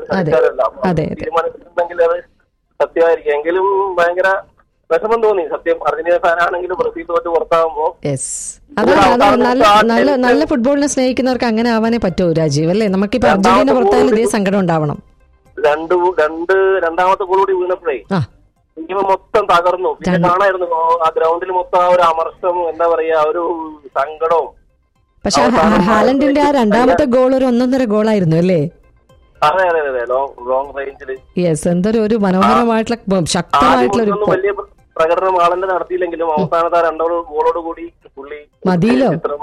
കളിക്കാരല്ല അപ്പൊ അതെ, അതെ. തീരുമാനിച്ചിട്ടുണ്ടെങ്കിൽ അത് സത്യമായിരിക്കും എങ്കിലും ഭയങ്കര വിഷമം തോന്നി സത്യം അർജന്റീന ഫാനാണെങ്കിലും ബ്രസീൽ തോറ്റ് പുറത്താകുമ്പോ യെസ് അതാണ് അതാണ് നല്ല നല്ല നല്ല ഫുട്ബോളിനെ സ്നേഹിക്കുന്നവർക്ക് അങ്ങനെ ആവാനേ പറ്റൂ രാജീവ് അല്ലേ നമുക്കിപ്പോ അർജന്റീന പുറത്തായാലും ഇതേ സങ്കടം ഉണ്ടാവണം രണ്ട് ഗോ- രണ്ട് രണ്ടാമത്തെ ഗോൾ കൂടി വീണപ്പോഴേ ആ ടീം മൊത്തം തകർന്നു പിന്നെ കാണായിരുന്നു ആ ഗ്രൗണ്ടിൽ മൊത്തം ആ ഒരു അമർഷം എന്താ പറയാ ആ ഒരു സങ്കടവും പക്ഷെ ഹാ- ഹാലൻഡിന്റെ ആ രണ്ടാമത്തെ ഗോൾ ഒരു ഒന്നൊന്നര ഗോളായിരുന്നു അല്ലേ അതെ അതെ അതെ ലോങ് ലോങ് റേഞ്ചിൽ യെസ് എന്തൊരു ഒരു മനോഹരമായിട്ടുള്ള ബ- ശക്തമായിട്ടുള്ള ഒരു ആദ്യം വലിയ പ്ര- പ്രകടനം ആളെന്നെ നടത്തിയില്ലെങ്കിലും അവസാനത്തെ ആ രണ്ടോ ഗോളോട് കൂടി പുള്ളി മതിയല്ലോ. ചിത്രം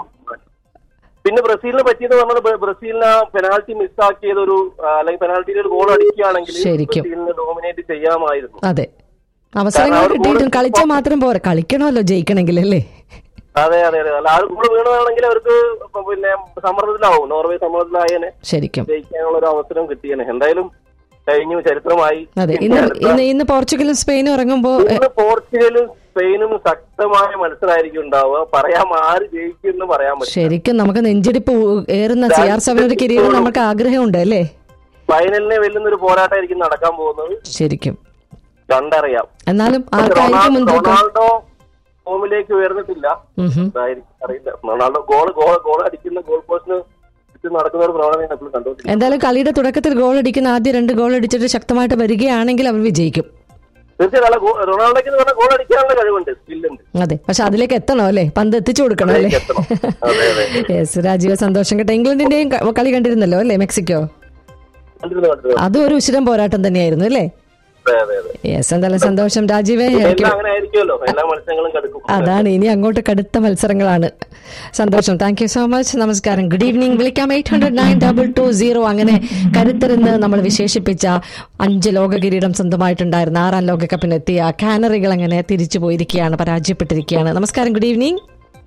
പിന്നെ ബ്രസീലിനെ പറ്റിയത് പറഞ്ഞത് ബ്ര- ബ്രസീലിന് ആ പെനാൽറ്റി മിസ്സാക്കിയത് ഒരു ആ, അല്ലെങ്കിൽ പെനാൽറ്റിയിൽ ഒരു ഗോൾ അടിക്കുകയാണെങ്കിൽ ശരിക്കും. ബ്രസീലിനെ ഡോമിനേറ്റ് ചെയ്യാമായിരുന്നു അതെ അവസരങ്ങൾ കിട്ടിയിട്ടും കളിച്ചാൽ മാത്രം പോരാ കളിക്കണമല്ലോ ജയിക്കണമെങ്കിൽ അല്ലേ അതെ അതെ അതെ അല്ല ആ ഒരു ഗോൾ വീണതാണെങ്കിൽ അവർക്ക് ഇപ്പൊ പിന്നെ സമ്മർദ്ദത്തിലാവും നോർവേ സമ്മർദ്ദത്തിലായേനെ ശരിക്കും ജയിക്കാനുള്ള ഒരു അവസരം കിട്ടിയേനെ എന്തായാലും കഴിഞ്ഞു ചരിത്രമായി അതെ ഇന്ന് ഇന്ന് ഇന്ന് പോർച്ചുഗലും സ്പെയിനും ഇറങ്ങുമ്പോ ഇന്ന് പോർച്ചുഗലും സ്പെയിനും ശക്തമായ മത്സരമായിരിക്കും ഉണ്ടാവുക പറയാം ആര് ജയിക്കുമെന്ന് പറയാൻ പറ്റും ശരിക്കും നമുക്ക് നെഞ്ചിടിപ്പ് ഊ- ഏറുന്ന സി ആർ സെവൻ ഒരു കിരീടം നമുക്ക് ആഗ്രഹമുണ്ട് അല്ലേ ഫൈനലിനെ വെല്ലുന്ന ഒരു പോരാട്ടമായിരിക്കും നടക്കാൻ പോകുന്നത് ശരിക്കും കണ്ടറിയാം എന്നാലും ആർക്കായിരിക്കും റൊണാൾഡോ മുൻതൂക്കം റൊണാൾഡോ ഫോമിലേക്ക് ഉയർന്നിട്ടില്ല ഉം ഹും. അതായിരിക്കും അറിയില്ല റൊണാൾഡോ ഗോൾ ഗോൾ ഗോൾ അടിക്കുന്ന ഗോൾ പോസ്റ്റിന് ചുറ്റും നടക്കുന്ന ഒരു പ്രവണതയാണ് എപ്പോഴും കണ്ടുകൊണ്ടിരിക്കുന്നത് എന്തായാലും കളിയുടെ തുടക്കത്തിൽ ഗോൾ അടിക്കുന്ന ആദ്യം രണ്ട് ഗോൾ അടിച്ചിട്ട് ശക്തമായിട്ട് വരികയാണെങ്കിൽ അവർ വിജയിക്കും തീർച്ചയായും അല്ല, ഗോ- റൊണാൾഡോയ്ക്ക് എന്ന് പറഞ്ഞാൽ ഗോൾ അടിക്കാനുള്ള കഴിവുണ്ട് സ്കില്ലുണ്ട് അതെ പക്ഷെ അതിലേക്ക് എത്തണം അല്ലേ പന്ത് എത്തിച്ചു കൊടുക്കണം അല്ലേ എത്തണം അതെ അതെ യെസ് രാജീവ് സന്തോഷം കേട്ടോ ഇംഗ്ലണ്ടിന്റെയും ക- കളി കണ്ടിരുന്നല്ലോ അല്ലേ മെക്സിക്കോ കണ്ടിരുന്നു കണ്ടിരുന്നു അതും ഒരു ഉശിരം പോരാട്ടം തന്നെയായിരുന്നു അല്ലേ അതെ അതെ അതെ യെസ് എന്തായാലും സന്തോഷം രാജീവേ എല്ലാം എനിക്ക് അങ്ങനെ ആയിരിക്കുമല്ലോ എല്ലാ മത്സരങ്ങളും കടുക്കും അതാണ് ഇനി അങ്ങോട്ട് കടുത്ത മത്സരങ്ങളാണ് സന്തോഷം താങ്ക് യു സോ മച്ച് നമസ്കാരം ഗുഡ് ഈവനിങ് വിളിക്കാം eight hundred nine double two zero അങ്ങനെ കരുത്തരെന്ന് നമ്മൾ വിശേഷിപ്പിച്ച അഞ്ച് ലോക കിരീടം സ്വന്തമായിട്ടുണ്ടായിരുന്ന ആറാം ലോകകപ്പിനെത്തിയ കാനറികൾ അങ്ങനെ തിരിച്ചു പോയിരിക്കുകയാണ് പരാജയപ്പെട്ടിരിക്കുകയാണ് നമസ്കാരം good evening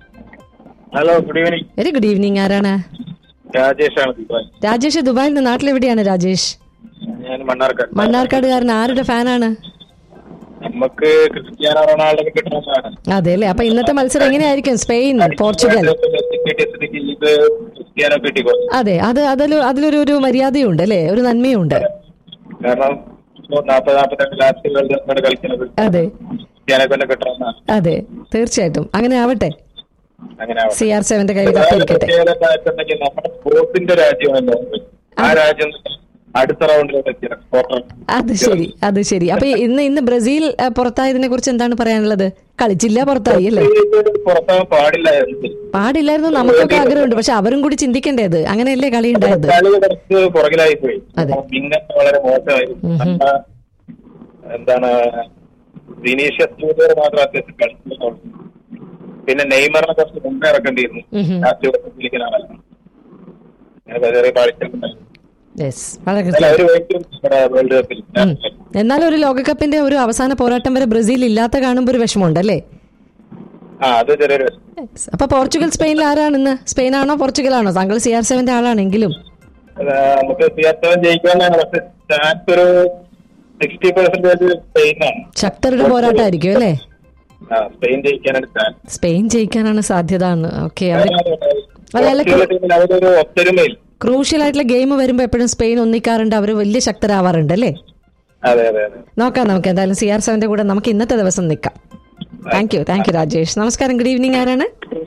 hello good evening very good evening ആരാണ് രാജേഷാണ് ദുബായ് രാജേഷ് ദുബായിൽ നിന്ന് നാട്ടിലെവിടെയാണ് രാജേഷ് ഞാൻ മണ്ണാർക്കാട് മണ്ണാർക്കാടുകാരൻ ആരുടെ ഫാനാണ് നമുക്ക് ക്രിസ്ത്യാനോ റൊണാൾഡോ കിട്ടണമെന്നാണ് അതെ അല്ലേ അപ്പൊ ഇന്നത്തെ മത്സരം എങ്ങനെയായിരിക്കും സ്പെയിൻ പോർച്ചുഗൽ മെസ്സി കിട്ടിയ സ്ഥിതിക്ക് ഇത് ക്രിസ്ത്യാനോ കിട്ടിക്കോ അതെ അത് അതിൽ അതിലൊരു ഒരു മര്യാദയുണ്ട് അല്ലേ ഒരു നന്മയുണ്ട് കാരണം നാൽപ്പത് നാൽപ്പത്തിരണ്ട് ലാസ്റ്റ് വേൾഡ് കപ്പാണ് കളിക്കുന്നത് അതെ ക്രിസ്ത്യാനോ കൊല്ലം കിട്ടണമെന്നാണ് അതെ തീർച്ചയായിട്ടും അങ്ങനെ ആവട്ടെ അങ്ങനെ ആവട്ടെ. സി ആർ സെവന്റെ കയ്യിൽ വേറെ കപ്പിരിക്കട്ടെ പ്രത്യേകത എന്താ വെച്ചിട്ടുണ്ടെങ്കിൽ നമ്മുടെ സ്പോർട്സിന്റെ രാജ്യമല്ലോ ആ രാജ്യം അടുത്ത റൗണ്ടിലോട്ട് എത്തിയത് ക്വാർട്ടർ അത് ശരി അത് ശരി അപ്പൊ ഇന്ന് ഇന്ന് ബ്രസീൽ അഹ്, പുറത്തായതിനെ കുറിച്ച് എന്താണ് പറയാനുള്ളത് കളിച്ചില്ല പുറത്തായി അല്ലേ പുറത്താകാൻ പാടില്ലായിരുന്നു പാടില്ലായിരുന്നു നമുക്കൊക്കെ ആഗ്രഹമുണ്ട് പക്ഷെ അവരും കൂടി ചിന്തിക്കണ്ടേ അത് അങ്ങനെയല്ലേ കളി ഉണ്ടായത് കളി കുറച്ച് പുറകിലായി പോയി അതെ. പിന്നെ വളരെ മോശമായിരുന്നു നല്ല, എന്താണ് വിനീഷ്യസ് ജൂനിയർ മാത്രം അത്യാവശ്യം കളിക്കുന്നുള്ളൂ പിന്നെ നെയ്മറിനെ കുറച്ച് മുമ്പേ ഇറക്കേണ്ടിയിരുന്നു ഉം ഹും. ലാസ്റ്റ് വിളിക്കുന്ന ആളല്ല അങ്ങനെ ചെറിയ പാളിച്ചുണ്ടായിരുന്നു യെസ് വളരെ അല്ല കൃത്യം ഒരു വൈക്കും നമ്മുടെ വേൾഡ് കപ്പിൽ ഉം. എന്നാലും ഒരു ലോകകപ്പിന്റെ ഒരു അവസാന പോരാട്ടം വരെ ബ്രസീൽ ഇല്ലാത്ത കാണുമ്പോൾ ഒരു വിഷമമുണ്ട് അല്ലേ ആ അത് ചെറിയൊരു Yes. അപ്പൊ പോർച്ചുഗൽ സ്പെയിനിൽ ആരാണ് ഇന്ന് സ്പെയിൻ ആണോ പോർച്ചുഗൽ ആണോ താങ്കൾ സി ആർ സെവന്റെ ആളാണെങ്കിലും അത് നമുക്ക് തീർച്ചയായും ജയിക്കാനാണ് പക്ഷെ ചാൻസ് ഒരു സിക്സ്റ്റി പെർസെന്റേജ് സ്പെയിനാണ് ശക്തരുടെ പോരാട്ടമായിരിക്കും അല്ലേ ആ സ്പെയിൻ ജയിക്കാനാണ് ചാൻസ് സ്പെയിൻ ജയിക്കാനാണ് സാധ്യത ഓക്കെ അവർ അതല്ല, ടീമിൽ അവരൊരു ഒത്തൊരുമയിൽ ക്രൂഷ്യൽ ആയിട്ടുള്ള ഗെയിം വരുമ്പോൾ എപ്പോഴും സ്പെയിൻ ഒന്നിക്കാറുണ്ട് അവർ വലിയ ശക്തരാവാറുണ്ട് അല്ലേ അതെ അതെ അതെ നോക്കാം നമുക്ക് എന്തായാലും സി ആർ സെവന്റെ കൂടെ നമുക്ക് ഇന്നത്തെ ദിവസം നിൽക്കാം thank you thank you Rajesh നമസ്കാരം ഗുഡ് ഈവനിങ് ആരാണ്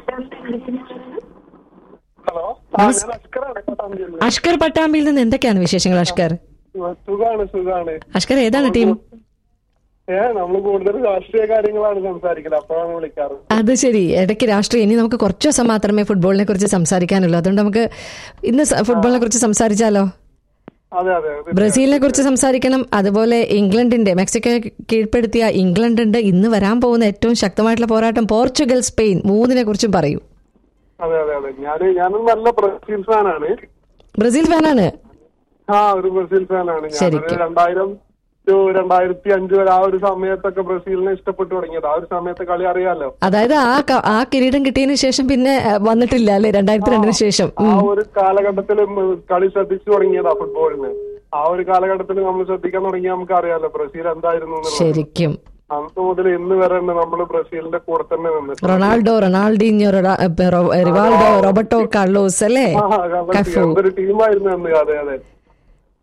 ഹലോ ആ ഞാൻ അഷ്കറാണ് പട്ടാമ്പിയിൽ അഷ്കർ പട്ടാമ്പിയിൽ നിന്ന് എന്തൊക്കെയാണ് വിശേഷങ്ങൾ അഷ്കർ സുഖാണ് സുഖാണ് അഷ്കർ ഏതാണ് ടീം ഏ നമ്മൾ കൂടുതൽ രാഷ്ട്രീയ കാര്യങ്ങളാണ് സംസാരിക്കല് അപ്പോഴാണ് വിളിക്കാറ് അത് ശരി ഇടയ്ക്ക് രാഷ്ട്രീയം ഇനി നമുക്ക് കുറച്ച് ദിവസം മാത്രമേ ഫുട്ബോളിനെ കുറിച്ച് സംസാരിക്കാനുള്ളൂ അതുകൊണ്ട് നമുക്ക് ഇന്ന് സ- ഫുട്ബോളിനെ കുറിച്ച് സംസാരിച്ചാലോ അതെ അതെ അതെ ബ്രസീലിനെ കുറിച്ച് സംസാരിക്കണം അതുപോലെ ഇംഗ്ലണ്ടിന്റെ മെക്സിക്കോയെ കീഴ്പ്പെടുത്തിയ ഇംഗ്ലണ്ട് ഉണ്ട് ഇന്ന് വരാൻ പോകുന്ന ഏറ്റവും ശക്തമായിട്ടുള്ള പോരാട്ടം പോർച്ചുഗൽ സ്പെയിൻ മൂന്നിനെ കുറിച്ചും പറയൂ അതെ അതെ അതെ ഞാന് ഞാനൊരു നല്ല ബ്രസീൽ ഫാനാണ് ബ്രസീൽ ഫാനാണ് ആ ഒരു ബ്രസീൽ ഫാനാണ് ഞാനൊരു ശരിക്കും. രണ്ടായിരം ടു രണ്ടായിരത്തി അഞ്ച് വരെ ആ ഒരു സമയത്തൊക്കെ ബ്രസീലിനെ ഇഷ്ടപ്പെട്ടു തുടങ്ങിയത് ആ ഒരു സമയത്ത് കളി അറിയാലോ അതായത് ആ ക- ആ കിരീടം കിട്ടിയതിന് ശേഷം പിന്നെ അഹ്, വന്നിട്ടില്ല അല്ലെ രണ്ടായിരത്തി രണ്ടിന് ശേഷം ആ ഉം. ഒരു കാലഘട്ടത്തിൽ കളി ശ്രദ്ധിച്ചു തുടങ്ങിയതാ ഫുട്ബോളിന് ആ ഒരു കാലഘട്ടത്തിൽ നമ്മൾ ശ്രദ്ധിക്കാൻ തുടങ്ങിയ നമുക്ക് അറിയാലോ ബ്രസീൽ എന്തായിരുന്നു എന്നുള്ളത്. ശരിക്കും അന്ന് മുതൽ ഇന്ന് വരെ നമ്മൾ ബ്രസീലിന്റെ കൂടെ തന്നെ നിന്നിട്ടുണ്ട് റൊണാൾഡോ റൊണാൾഡീഞ്ഞോ റൊണാ- ഏ, റോ- റിവാൾഡോ റോബർട്ടോ കാർലോസ് അല്ലേ ആ, കാരണം കഫു എന്തൊരു ടീമായിരുന്നു അന്ന് അതെ അതെ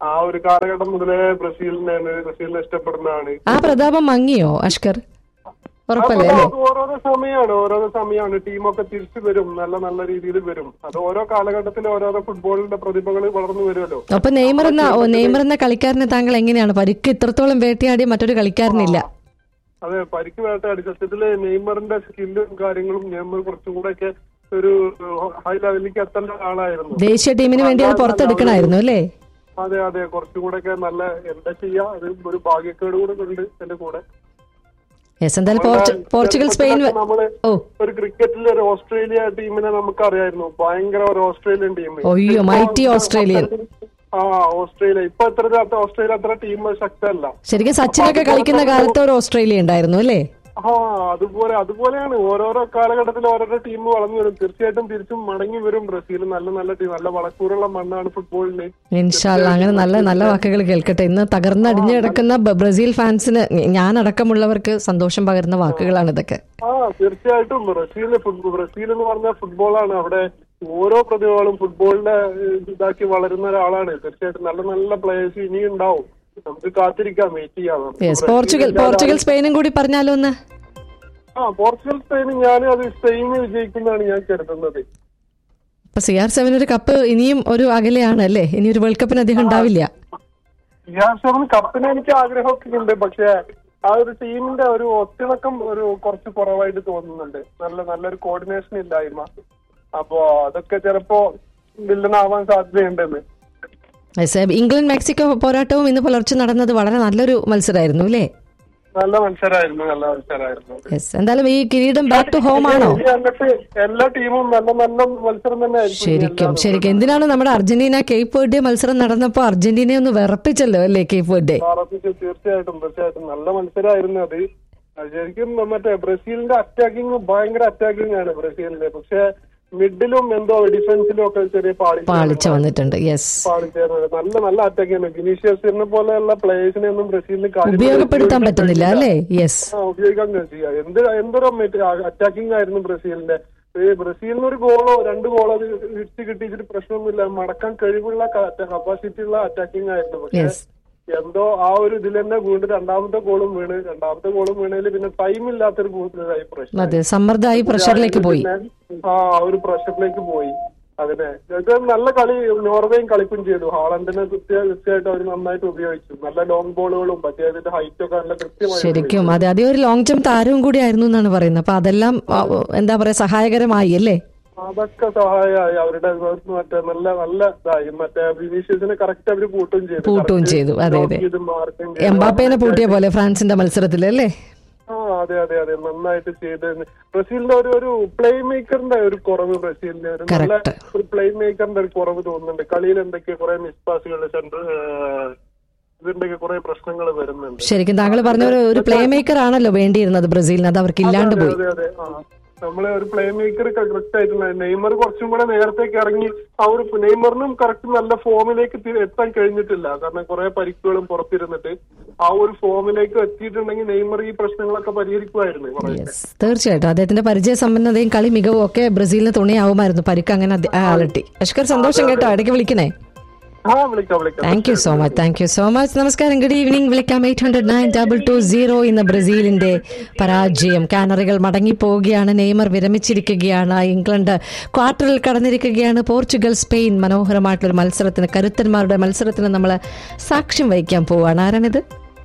ആ ഒരു കാലഘട്ടം മുതലേ ബ്രസീലിനെയാണ് ബ്രസീലിനെ ഇഷ്ടപ്പെടുന്നതാണ് ആ പ്രതാപം മങ്ങിയോ അഷ്കർ ഉറപ്പല്ലേ അല്ലേ അത് ഓരോരോ സമയമാണ് ഓരോരോ സമയമാണ് ടീമൊക്കെ തിരിച്ചു വരും നല്ല നല്ല രീതിയിൽ വരും അത് ഓരോ കാലഘട്ടത്തിൽ ഓരോരോ ഫുട്ബോളിന്റെ പ്രതിഭകൾ വളർന്നു വരുമല്ലോ അപ്പൊ നെയ്മർ എന്ന ഓ, നെയ്മർ എന്ന കളിക്കാരനെ താങ്കൾ എങ്ങനെയാണ് പരിക്ക് ഇത്രത്തോളം വേട്ടയാടിയ മറ്റൊരു കളിക്കാരനില്ല അതെ പരിക്ക് വേട്ടയാടി സത്യത്തില് നെയ്മറിന്റെ സ്കില്ലും കാര്യങ്ങളും നെയ്മർ കുറച്ചും കൂടെ ഒക്കെ ഒരു ഹൈ ലെവലിലേക്ക് എത്തേണ്ട ആളായിരുന്നു ദേശീയ ടീമിന് വേണ്ടി അത് പുറത്തെടുക്കണമായിരുന്നു അല്ലേ അതെ അതെ കുറച്ചും കൂടെ ഒക്കെ നല്ല എന്താ ചെയ്യാ അത് ഒരു ഭാഗ്യക്കേട് കൂടെ ഉണ്ട് എന്റെ കൂടെ യെസ് എന്തായാലും പോർച്ചു- പോർച്ചുഗൽ സ്പെയിൻ വ- നമ്മള് ഓ ഒരു ക്രിക്കറ്റിൽ ഒരു ഓസ്ട്രേലിയ ടീമിനെ നമുക്ക് അറിയായിരുന്നു ഭയങ്കര ഒരു ഓസ്ട്രേലിയൻ ടീം ഒയ്യോ മൈറ്റി ഓസ്ട്രേലിയൻ ആ ഓസ്ട്രേലിയ ഇപ്പൊ അത്ര ഓസ്ട്രേലിയ അത്ര ടീം ശക്തമല്ല ശരിക്കും സച്ചിനൊക്കെ കളിക്കുന്ന കാലത്ത് ഒരു ഓസ്ട്രേലിയ ഉണ്ടായിരുന്നു അല്ലേ ആ അതുപോലെ അതുപോലെയാണ് ഓരോരോ കാലഘട്ടത്തിൽ ഓരോരോ ടീം വളർന്നു വരും തീർച്ചയായിട്ടും തിരിച്ചും മടങ്ങി വരും ബ്രസീൽ നല്ല നല്ല ടീം നല്ല വളക്കൂറുള്ള മണ്ണാണ് ഫുട്ബോളിന് ഇൻഷാല്ല അങ്ങനെ നല്ല നല്ല വാക്കുകൾ കേൾക്കട്ടെ ഇന്ന് തകർന്നടിഞ്ഞു കിടക്കുന്ന ബ- ബ്രസീൽ ഫാൻസിന് ഞാൻ അടക്കമുള്ളവർക്ക് സന്തോഷം പകരുന്ന വാക്കുകളാണ് ഇതൊക്കെ ആ തീർച്ചയായിട്ടും ബ്രസീൽ ഫുട്ബോൾ ബ്രസീൽ എന്ന് പറഞ്ഞ ഫുട്ബോളാണ് അവിടെ ഓരോ പ്രതിഭകളും ഫുട്ബോളിനെ ഏഹ്, ഇതാക്കി വളരുന്ന ഒരാളാണ് തീർച്ചയായിട്ടും നല്ല നല്ല പ്ലേയേഴ്സ് ഇനിയും ഉണ്ടാവും നമുക്ക് കാത്തിരിക്കാം വെയിറ്റ് ചെയ്യാം നമുക്ക് യെസ് ബ്രസീൽ പോർച്ചുഗൽ എന്തായാലും- പോർച്ചുഗൽ സ്പെയിനും കൂടി പറഞ്ഞാലോ ഒന്ന് ആ പോർച്ചുഗൽ സ്പെയിൻ ഞാൻ അത് സ്പെയിന് വിജയിക്കുന്നതാണ് ഞാൻ കരുതുന്നത് ഇപ്പൊ സി ആർ സെവൻ ഒരു കപ്പ് ഇനിയും ഒരു അകലെയാണ് അല്ലേ ഇനി ഒരു വേൾഡ് കപ്പിന് അദ്ദേഹം ഉണ്ടാവില്ല ഇയാസറിന് കപ്പിന് എനിക്ക് ആഗ്രഹമൊക്കെ ഉണ്ട് പക്ഷെ ആ ഒരു ടീമിന്റെ ഒരു ഒത്തിണക്കം ഒരു കുറച്ച് കുറവായിട്ട് തോന്നുന്നുണ്ട് നല്ല നല്ലൊരു കോർഡിനേഷൻ ഇല്ലായ്മ അപ്പോ അതൊക്കെ ചിലപ്പോ വില്ലനാവാൻ സാധ്യതയുണ്ടെന്ന് യെസ്, ഇംഗ്ലണ്ട് മെക്സിക്കോ പോരാട്ടവും ഇന്ന് പുലർച്ചെ നടന്നത് വളരെ നല്ലൊരു മത്സരമായിരുന്നു അല്ലേ നല്ല മത്സരമായിരുന്നു നല്ല മത്സരമായിരുന്നു യെസ് എന്തായാലും ഈ കിരീടം ബാക്ക് ടു ഹോം ആണോ ഇനി അങ്ങട്ട് എല്ലാ ടീമും നല്ല നല്ല മത്സരം തന്നെ ആയിരിക്കും ഇനി ശരിക്കും എല്ലാം. ശരിക്കും എന്തിനാണ് നമ്മുടെ അർജന്റീന കേപ്പ് വേർഡേ മത്സരം നടന്നപ്പോ അർജന്റീനയെ ഒന്ന് വിറപ്പിച്ചല്ലോ അല്ലേ കേപ്പ് വേർഡേ ഉറപ്പിച്ച് തീർച്ചയായിട്ടും തീർച്ചയായിട്ടും നല്ല മത്സരമായിരുന്നു അത് അത് ശരിക്കും മറ്റേ ബ്രസീലിന്റെ അറ്റാക്കിങ് ഭയങ്കര അറ്റാക്കിംഗ് ആണ് ബ്രസീലിന്റെ പക്ഷെ മിഡിലും എന്തോ ഡിഫൻസിലും ഒക്കെ ചെറിയ പാളിച്ച പാളിച്ച വന്നിട്ടുണ്ട് യെസ് പാളിച്ചായിരുന്നു നല്ല നല്ല അറ്റാക്കിംഗ് ആണ് വിനീഷ്യസിനെ പോലെയുള്ള പ്ലേയേഴ്സിനെ ഒന്നും ബ്രസീലിന് കാര്യമായി ഉപയോഗപ്പെടുത്താൻ പറ്റുന്നില്ല അല്ലേ യെസ് ആ, ഉപയോഗിക്കാൻ കഴിയില്ല എന്ത് എന്തൊരു അറ്റാക്കിംഗ് ആയിരുന്നു ബ്രസീലിന്റെ ഈ ബ്രസീലിന് ഒരു ഗോളോ രണ്ട് ഗോളോ അത് ഇടിച്ച് കിട്ടിയിട്ട് പ്രശ്നമൊന്നുമില്ല മടക്കാൻ കഴിവുള്ള കപ്പാസിറ്റി ഉള്ള അറ്റാക്കിംഗ് ആയിരുന്നു പക്ഷെ യെസ് എന്തോ ആ ഒരു ഇതിൽ തന്നെ വീണ്ടും രണ്ടാമത്തെ ഗോളും വീണ് രണ്ടാമത്തെ ഗോളും വീണതിൽ പിന്നെ ടൈം ഇല്ലാത്തൊരു കൂടുതലായി പ്രശ്നം അതെ സമ്മർദ്ദമായി പ്രഷറിലേക്ക് പോയി ആ ഒരു പ്രഷറിലേക്ക് പോയി അതിനെ ഇത് നല്ല കളി നോർവേയും കളിക്കും ചെയ്തു ഹാളണ്ടിനെ കൃത്യ കൃത്യമായിട്ട് അവർ നന്നായിട്ട് ഉപയോഗിച്ചു നല്ല ലോങ് ബോളുകളും മറ്റേ അതിന്റെ ഹൈറ്റ് ഒക്കെ നല്ല കൃത്യമായി ശരിക്കും അതെ അതേ ഒരു ലോങ് ടേം താരവും കൂടി ആയിരുന്നു എന്നാണ് പറയുന്നത് അപ്പൊ അതെല്ലാം ആ, എന്താ പറയാ സഹായകരമായി അല്ലേ അതൊക്കെ സഹായമായി അവരുടെ മറ്റേ നല്ല നല്ല ഇതായി മറ്റേ വിനീഷ്യസിനെ കറക്റ്റ് അവര് പൂട്ടും ചെയ്തു പൂട്ടുകയും Correct ചെയ്തു. അതെ, അതെ. block ചെയ്ത് marking ചെയ്തു. എംബാപ്പേനെ പൂട്ടിയ പോലെ ഫ്രാൻസിന്റെ മത്സരത്തിൽ അല്ലേ ആ അതെ അതെ അതെ നന്നായിട്ട് ചെയ്ത് ബ്രസീലിന്റെ ഒരു ഒരു പ്ലേ മേക്കറിന്റെ ഒരു കുറവ് ബ്രസീലിന്റെ ഒരു നല്ല Correct. ഒരു പ്ലേ മേക്കറിന്റെ ഒരു കുറവ് തോന്നുന്നുണ്ട് കളിയിൽ എന്തൊക്കെ കുറെ മിസ് പാസുകൾ സെന്റർ ഇതിന്റെയൊക്കെ കുറെ പ്രശ്നങ്ങൾ വരുന്നുണ്ട് ശരിക്കും താങ്കൾ പറഞ്ഞ ഒരു ഒരു പ്ലേ മേക്കർ ആണല്ലോ വേണ്ടിയിരുന്നത് ബ്രസീലിന് അത് അവർക്ക് ഇല്ലാണ്ട് അതെ പോയി അതെ അതെ ആ നമ്മളെ ഒരു പ്ലേ മേക്കർ കറക്റ്റ് ആയിട്ടുള്ള നെയ്മർ കുറച്ചും കൂടെ നേരത്തേക്ക് ഇറങ്ങി ആ ഒരു നെയ്മറിനും കറക്റ്റ് നല്ല ഫോമിലേക്ക് തി- എത്താൻ കഴിഞ്ഞിട്ടില്ല കാരണം കുറെ പരിക്കുകളും പുറത്തിരുന്നിട്ട് ആ ഒരു ഫോമിലേക്ക് എത്തിയിട്ടുണ്ടെങ്കിൽ നെയ്മർ ഈ പ്രശ്നങ്ങളൊക്കെ പരിഹരിക്കുമായിരുന്നു കുറെ യെസ് തീർച്ചയായിട്ടും അദ്ദേഹത്തിന്റെ പരിചയ സമ്പന്നതയും കളി മികവും ഒക്കെ ബ്രസീലിന് തുണിയാവുമായിരുന്നു പരിക്ക് അങ്ങനെ അതി- ആ, അലട്ടി അഷ്കർ സന്തോഷം കേട്ടോ ഇടയ്ക്ക് വിളിക്കണേ ആ വിളിക്കാം വിളിക്കാം thank you so much thank you so much നമസ്കാരം ഗുഡ് ഈവനിങ് വിളിക്കാം eight hundred nine double two zero ഇന്ന് ബ്രസീലിന്റെ പരാജയം കാനറികൾ മടങ്ങിപ്പോവുകയാണ് നെയ്മർ വിരമിച്ചിരിക്കുകയാണ് ഇംഗ്ലണ്ട് ക്വാർട്ടറിൽ കടന്നിരിക്കുകയാണ് പോർച്ചുഗൽ സ്പെയിൻ മനോഹരമായിട്ടുള്ള മത്സരത്തിന് കരുത്തന്മാരുടെ മത്സരത്തിന് നമ്മൾ സാക്ഷ്യം വഹിക്കാൻ പോവുകയാണ് ആരാണിത്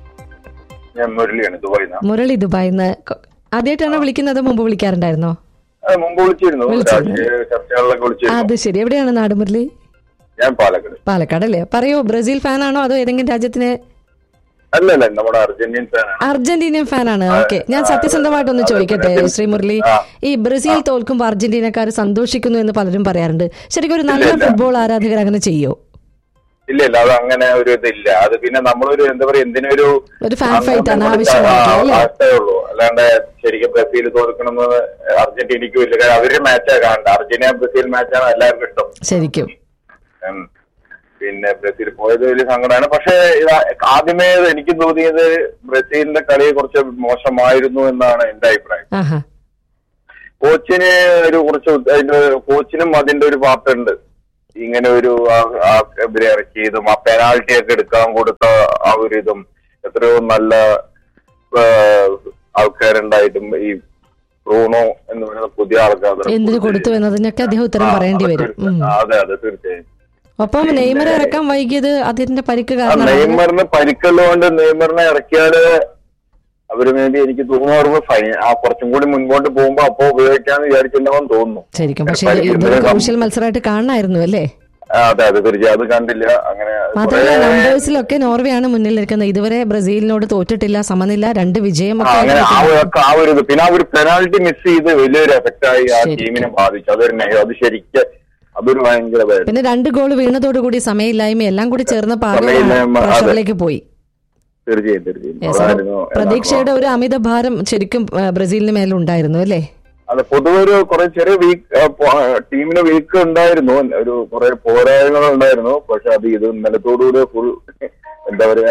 ഞാൻ മുരളിയാണ് ദുബായിൽ നിന്ന് മുരളി ദുബായിന്ന് ആദ്യമായിട്ടാണ് വിളിക്കുന്നത് മുമ്പ് വിളിക്കാറുണ്ടായിരുന്നോ മുമ്പ് വിളിച്ചിരുന്നു വിളിച്ചിരുന്നു. രാഷ്ട്രീയ ചർച്ചകളിലൊക്കെ വിളിച്ചിരുന്നു അത് ശരി എവിടെയാണ് നാട് മുരളി ഞാൻ പാലക്കാട് പാലക്കാട് അല്ലേ പറയൂ ബ്രസീൽ ഫാനാണോ അതോ ഏതെങ്കിലും രാജ്യത്തിന് അല്ല അല്ല നമ്മുടെ അർജന്റീൻ ഫാനാണ് അർജന്റീനിയൻ ഫാനാണ് ഓക്കെ ഞാൻ സത്യസന്ധമായിട്ടൊന്ന് ചോദിക്കട്ടെ ശ്രീ മുരളി ഈ ബ്രസീൽ തോൽക്കുമ്പോൾ അർജന്റീനക്കാർ സന്തോഷിക്കുന്നു എന്ന് പലരും പറയാറുണ്ട് ശരിക്കും ഒരു നല്ല ഫുട്ബോൾ ആരാധകർ അങ്ങനെ ചെയ്യോ ഇല്ല ഇല്ല അത് അങ്ങനെ ഒരു ഇതില്ല അത് പിന്നെ നമ്മളൊരു എന്താ പറയാ എന്തിനൊരു ഒരു fan fight ആണ് ആ, ആവശ്യമായിട്ടുള്ളത്, അല്ലേ? അത്രേ ഉള്ളൂ അല്ലാണ്ട് ശരിക്കും ബ്രസീൽ തോൽക്കണമെന്ന് അർജന്റീനയ്ക്കും ഇല്ല കാരണം അവരുടെ മാച്ചാണ് കാണണ്ട അർജന്റീന ബ്രസീൽ മാച്ചാണ് എല്ലാവർക്കും ഇഷ്ടം ശരിക്കും ഉം. പിന്നെ ബ്രസീൽ പോയത് വലിയ സങ്കടമാണ് പക്ഷേ ഇത് ആദ്യമേ എനിക്ക് തോന്നിയത് ബ്രസീലിന്റെ കളി കുറച്ച് മോശമായിരുന്നു എന്നാണ് എന്റെ അഭിപ്രായം ആഹാ കോച്ചിന് ഒരു കുറച്ച് അതിന്റെ കോച്ചിനും അതിന്റെ ഒരു പാർട്ടുണ്ട് ഇങ്ങനെ ഒരു ആ- ആ ഇവരെ ഇറക്കിയതും ആ പെനാൾട്ടി ഒക്കെ എടുക്കാൻ കൊടുത്ത ആ ഒരു ഇതും എത്രയോ നല്ല ആ, ആൾക്കാരുണ്ടായിട്ടും ഈ ബ്രൂണോ എന്ന് പറയുന്ന പുതിയ ആൾക്കാർ എന്തിനു കൊടുത്തു എന്നതിനൊക്കെ അദ്ദേഹം ഉത്തരം പറയേണ്ടി വരും ഉം. അതെ അതെ തീർച്ചയായും ഒപ്പം നെയ്മറെ ഇറക്കാൻ വൈകിയത് അതിന്റെ പരിക്ക് ആ കാരണം നെയ്മറിന് പരിക്കുള്ളതുകൊണ്ട് നെയ്മറിനെ ഇറക്കിയാല് അവര് വേണ്ടി എനിക്ക് തോന്നുന്നു ഫൈ ആ കുറച്ചും കൂടി മുൻപോട്ട് പോകുമ്പോ അപ്പൊ ഉപയോഗിക്കാന്ന് വിചാരിച്ചിട്ടുണ്ടാവും തോന്നുന്നു ശരിക്കും പക്ഷെ പരിക്ക് ഇതൊരു എന്തിനാ? ക്രൂഷ്യൽ മത്സരമായിട്ട് കാണാനായിരുന്നു അല്ലേ ആ, അതെ അതെ തീർച്ചയായും അത് കണ്ടില്ല അങ്ങനെ മാത്രമല്ല കുറേ- നമ്പേഴ്സിലൊക്കെ നോർവേ ആണ് മുന്നിൽ നിൽക്കുന്നത് ഇതുവരെ ബ്രസീലിനോട് തോറ്റിട്ടില്ല സമനില രണ്ട് ആ, വിജയമൊക്കെ അങ്ങനെ ആ ആയിട്ട് ഒരു ആ ഒരു ഇത് പിന്നെ ആ ഒരു പെനാൽറ്റി മിസ് ചെയ്ത് വലിയൊരു എഫക്റ്റ് ആയി ആ ശരി. ടീമിനെ ബാധിച്ചു അതൊരു നെ- അത് ശരിക്ക് അതൊരു ഭയങ്കര ഇതായിരുന്നു. പിന്നെ രണ്ട് ഗോൾ വീണതോടുകൂടി സമയമില്ലായ്മ എല്ലാം കൂടി ചേർന്നപ്പോൾ ആകെ സമയമില്ലായ്മ, അതെ. പ്രഷറിലേക്ക് പോയി തീർച്ചയായും തീർച്ചയായും Yes, അതായിരുന്നു അപ്പൊ പ്രതീക്ഷയുടെ ഒരു അമിത ഭാരം ശരിക്കും ആ, ബ്രസീലിന് മേലുണ്ടായിരുന്നു അല്ലേ അതെ പൊതുവെ ഒരു കുറെ ചെറിയ വീക്ക് ടീമിന് വീക്ക് ഉണ്ടായിരുന്നു ഒരു കുറെ പോരായ്മകൾ ഉണ്ടായിരുന്നു പക്ഷെ അത് ഇത് ഇന്നലത്തോടുകൂടി ഫുൾ എന്താ പറയാ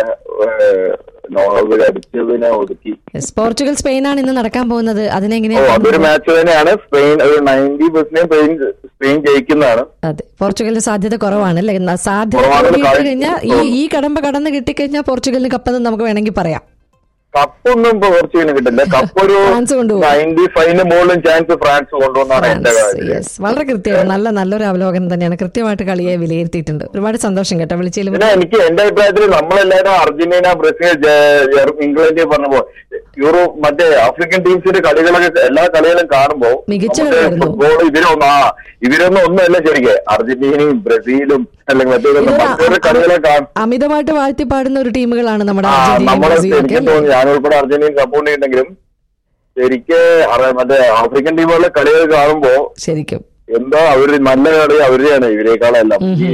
നോർവേ അടിച്ചതിനെ ഒതുക്കി Yes, പോർച്ചുഗൽ സ്പെയിനാണ് ഇന്ന് നടക്കാൻ പോകുന്നത് ഓ അതിനെങ്ങനെയാണ് അതൊരു മാച്ച് തന്നെയാണ് സ്പെയിൻ ഒരു നയൻറ്റി പെർസെന്റ് സ്പെയിൻ സ്പെയിൻ ജയിക്കുന്നതാണ് അതെ പോർച്ചുഗലിന് സാധ്യത കുറവാണ് അല്ലേ എന്നാ സാധ്യത കുറവാണ്. കൂടിയിട്ട് കഴിഞ്ഞാൽ ഈ ഈ കടമ്പ കടന്ന് കിട്ടിക്കഴിഞ്ഞാൽ പോർച്ചുഗലിന് കപ്പെന്ന് നമുക്ക് വേണമെങ്കിൽ പറയാം കപ്പൊന്നും ഇപ്പൊ പോർച്ചുഗലിന് കിട്ടില്ല കപ്പ് ഒരു ഫ്രാൻസ് കൊണ്ടുപോകും. നയൻറ്റി ഫൈവിന് മുകളിലും ചാൻസ് ഫ്രാൻസ് കൊണ്ടുവന്നാണ് എന്റെ കാര്യം യെസ് വളരെ കൃത്യമാണ് നല്ല നല്ലൊരു അവലോകനം തന്നെയാണ് കൃത്യമായിട്ട് കളിയെ വിലയിരുത്തിയിട്ടുണ്ട് ഒരുപാട് സന്തോഷം കേട്ടോ വിളിച്ചതിലും പിന്നെ എനിക്ക് എന്റെ അഭിപ്രായത്തിൽ നമ്മളെല്ലാവരും അർജന്റീന ബ്രസീൽ ജെ- ജർ- ഇംഗ്ലണ്ട് പറഞ്ഞപ്പോ യൂറോ മറ്റേ ആഫ്രിക്കൻ ടീംസിന്റെ കളികളൊക്കെ എല്ലാ കളികളും കാണുമ്പോ മികച്ച നമുക്ക് കളിയായിരുന്നു. ഫുട്ബോൾ ഇവരൊന്നും ആ ഇവരൊന്നും ഒന്നുമല്ല ശരിക്കും അർജന്റീനയും ബ്രസീലും അല്ലെങ്കിൽ മറ്റേ മറ്റൊരു കളികളെ കാണും അമിതമായിട്ട് വാഴ്ത്തി പാടുന്ന ഒരു ടീമുകളാണ് നമ്മുടെ ആ അർജന്റീന നമ്മളെ ബ്രസീലൊക്കെ എനിക്ക് അല്ലേ? തോന്നി ഞാൻ ഉൾപ്പെടെ അർജന്റീന സപ്പോർട്ട് ചെയ്യുന്നെങ്കിലും ശരിക്ക് അറ- മറ്റേ ആഫ്രിക്കൻ ടീമുകളിലെ കളികൾ കാണുമ്പോ ശരിക്കും എന്താ അവര് നല്ല കളി അവരുടെയാണ് ഇവരെക്കാളെല്ലാം ഈ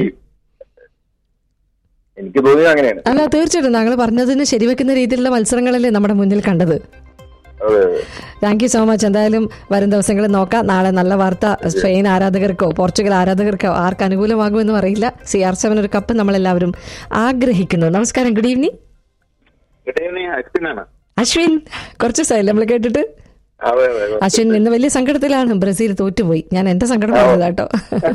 എനിക്ക് തോന്നിയത് അങ്ങനെയാണ് അല്ല തീർച്ചയായിട്ടും താങ്കൾ പറഞ്ഞതിന് ശരിവെക്കുന്ന രീതിയിലുള്ള മത്സരങ്ങളല്ലേ നമ്മുടെ മുന്നിൽ കണ്ടത് അതെ താങ്ക് യു സോ മച്ച് എന്തായാലും വരും ദിവസങ്ങളിൽ നോക്കാം നാളെ നല്ല വാർത്ത സ്പെയിൻ ആരാധകർക്കോ പോർച്ചുഗൽ ആരാധകർക്കോ ആർക്ക് അനുകൂലമാകുമെന്നും അറിയില്ല സി ആർ സെവൻ ഒരു കപ്പ് നമ്മളെല്ലാവരും ആഗ്രഹിക്കുന്നു നമസ്കാരം ഗുഡ് ഈവനിങ് ഗുഡ് ഈവനിങ് അശ്വിനാണ് അശ്വിൻ കുറച്ച് ദിവസമായില്ലേ നമ്മൾ കേട്ടിട്ട് അതെ അതെ അശ്വിൻ ഇന്ന് വലിയ സങ്കടത്തിലാണ് ബ്രസീൽ തോറ്റുപോയി ഞാൻ എന്റെ സങ്കടം പറഞ്ഞത് കേട്ടോ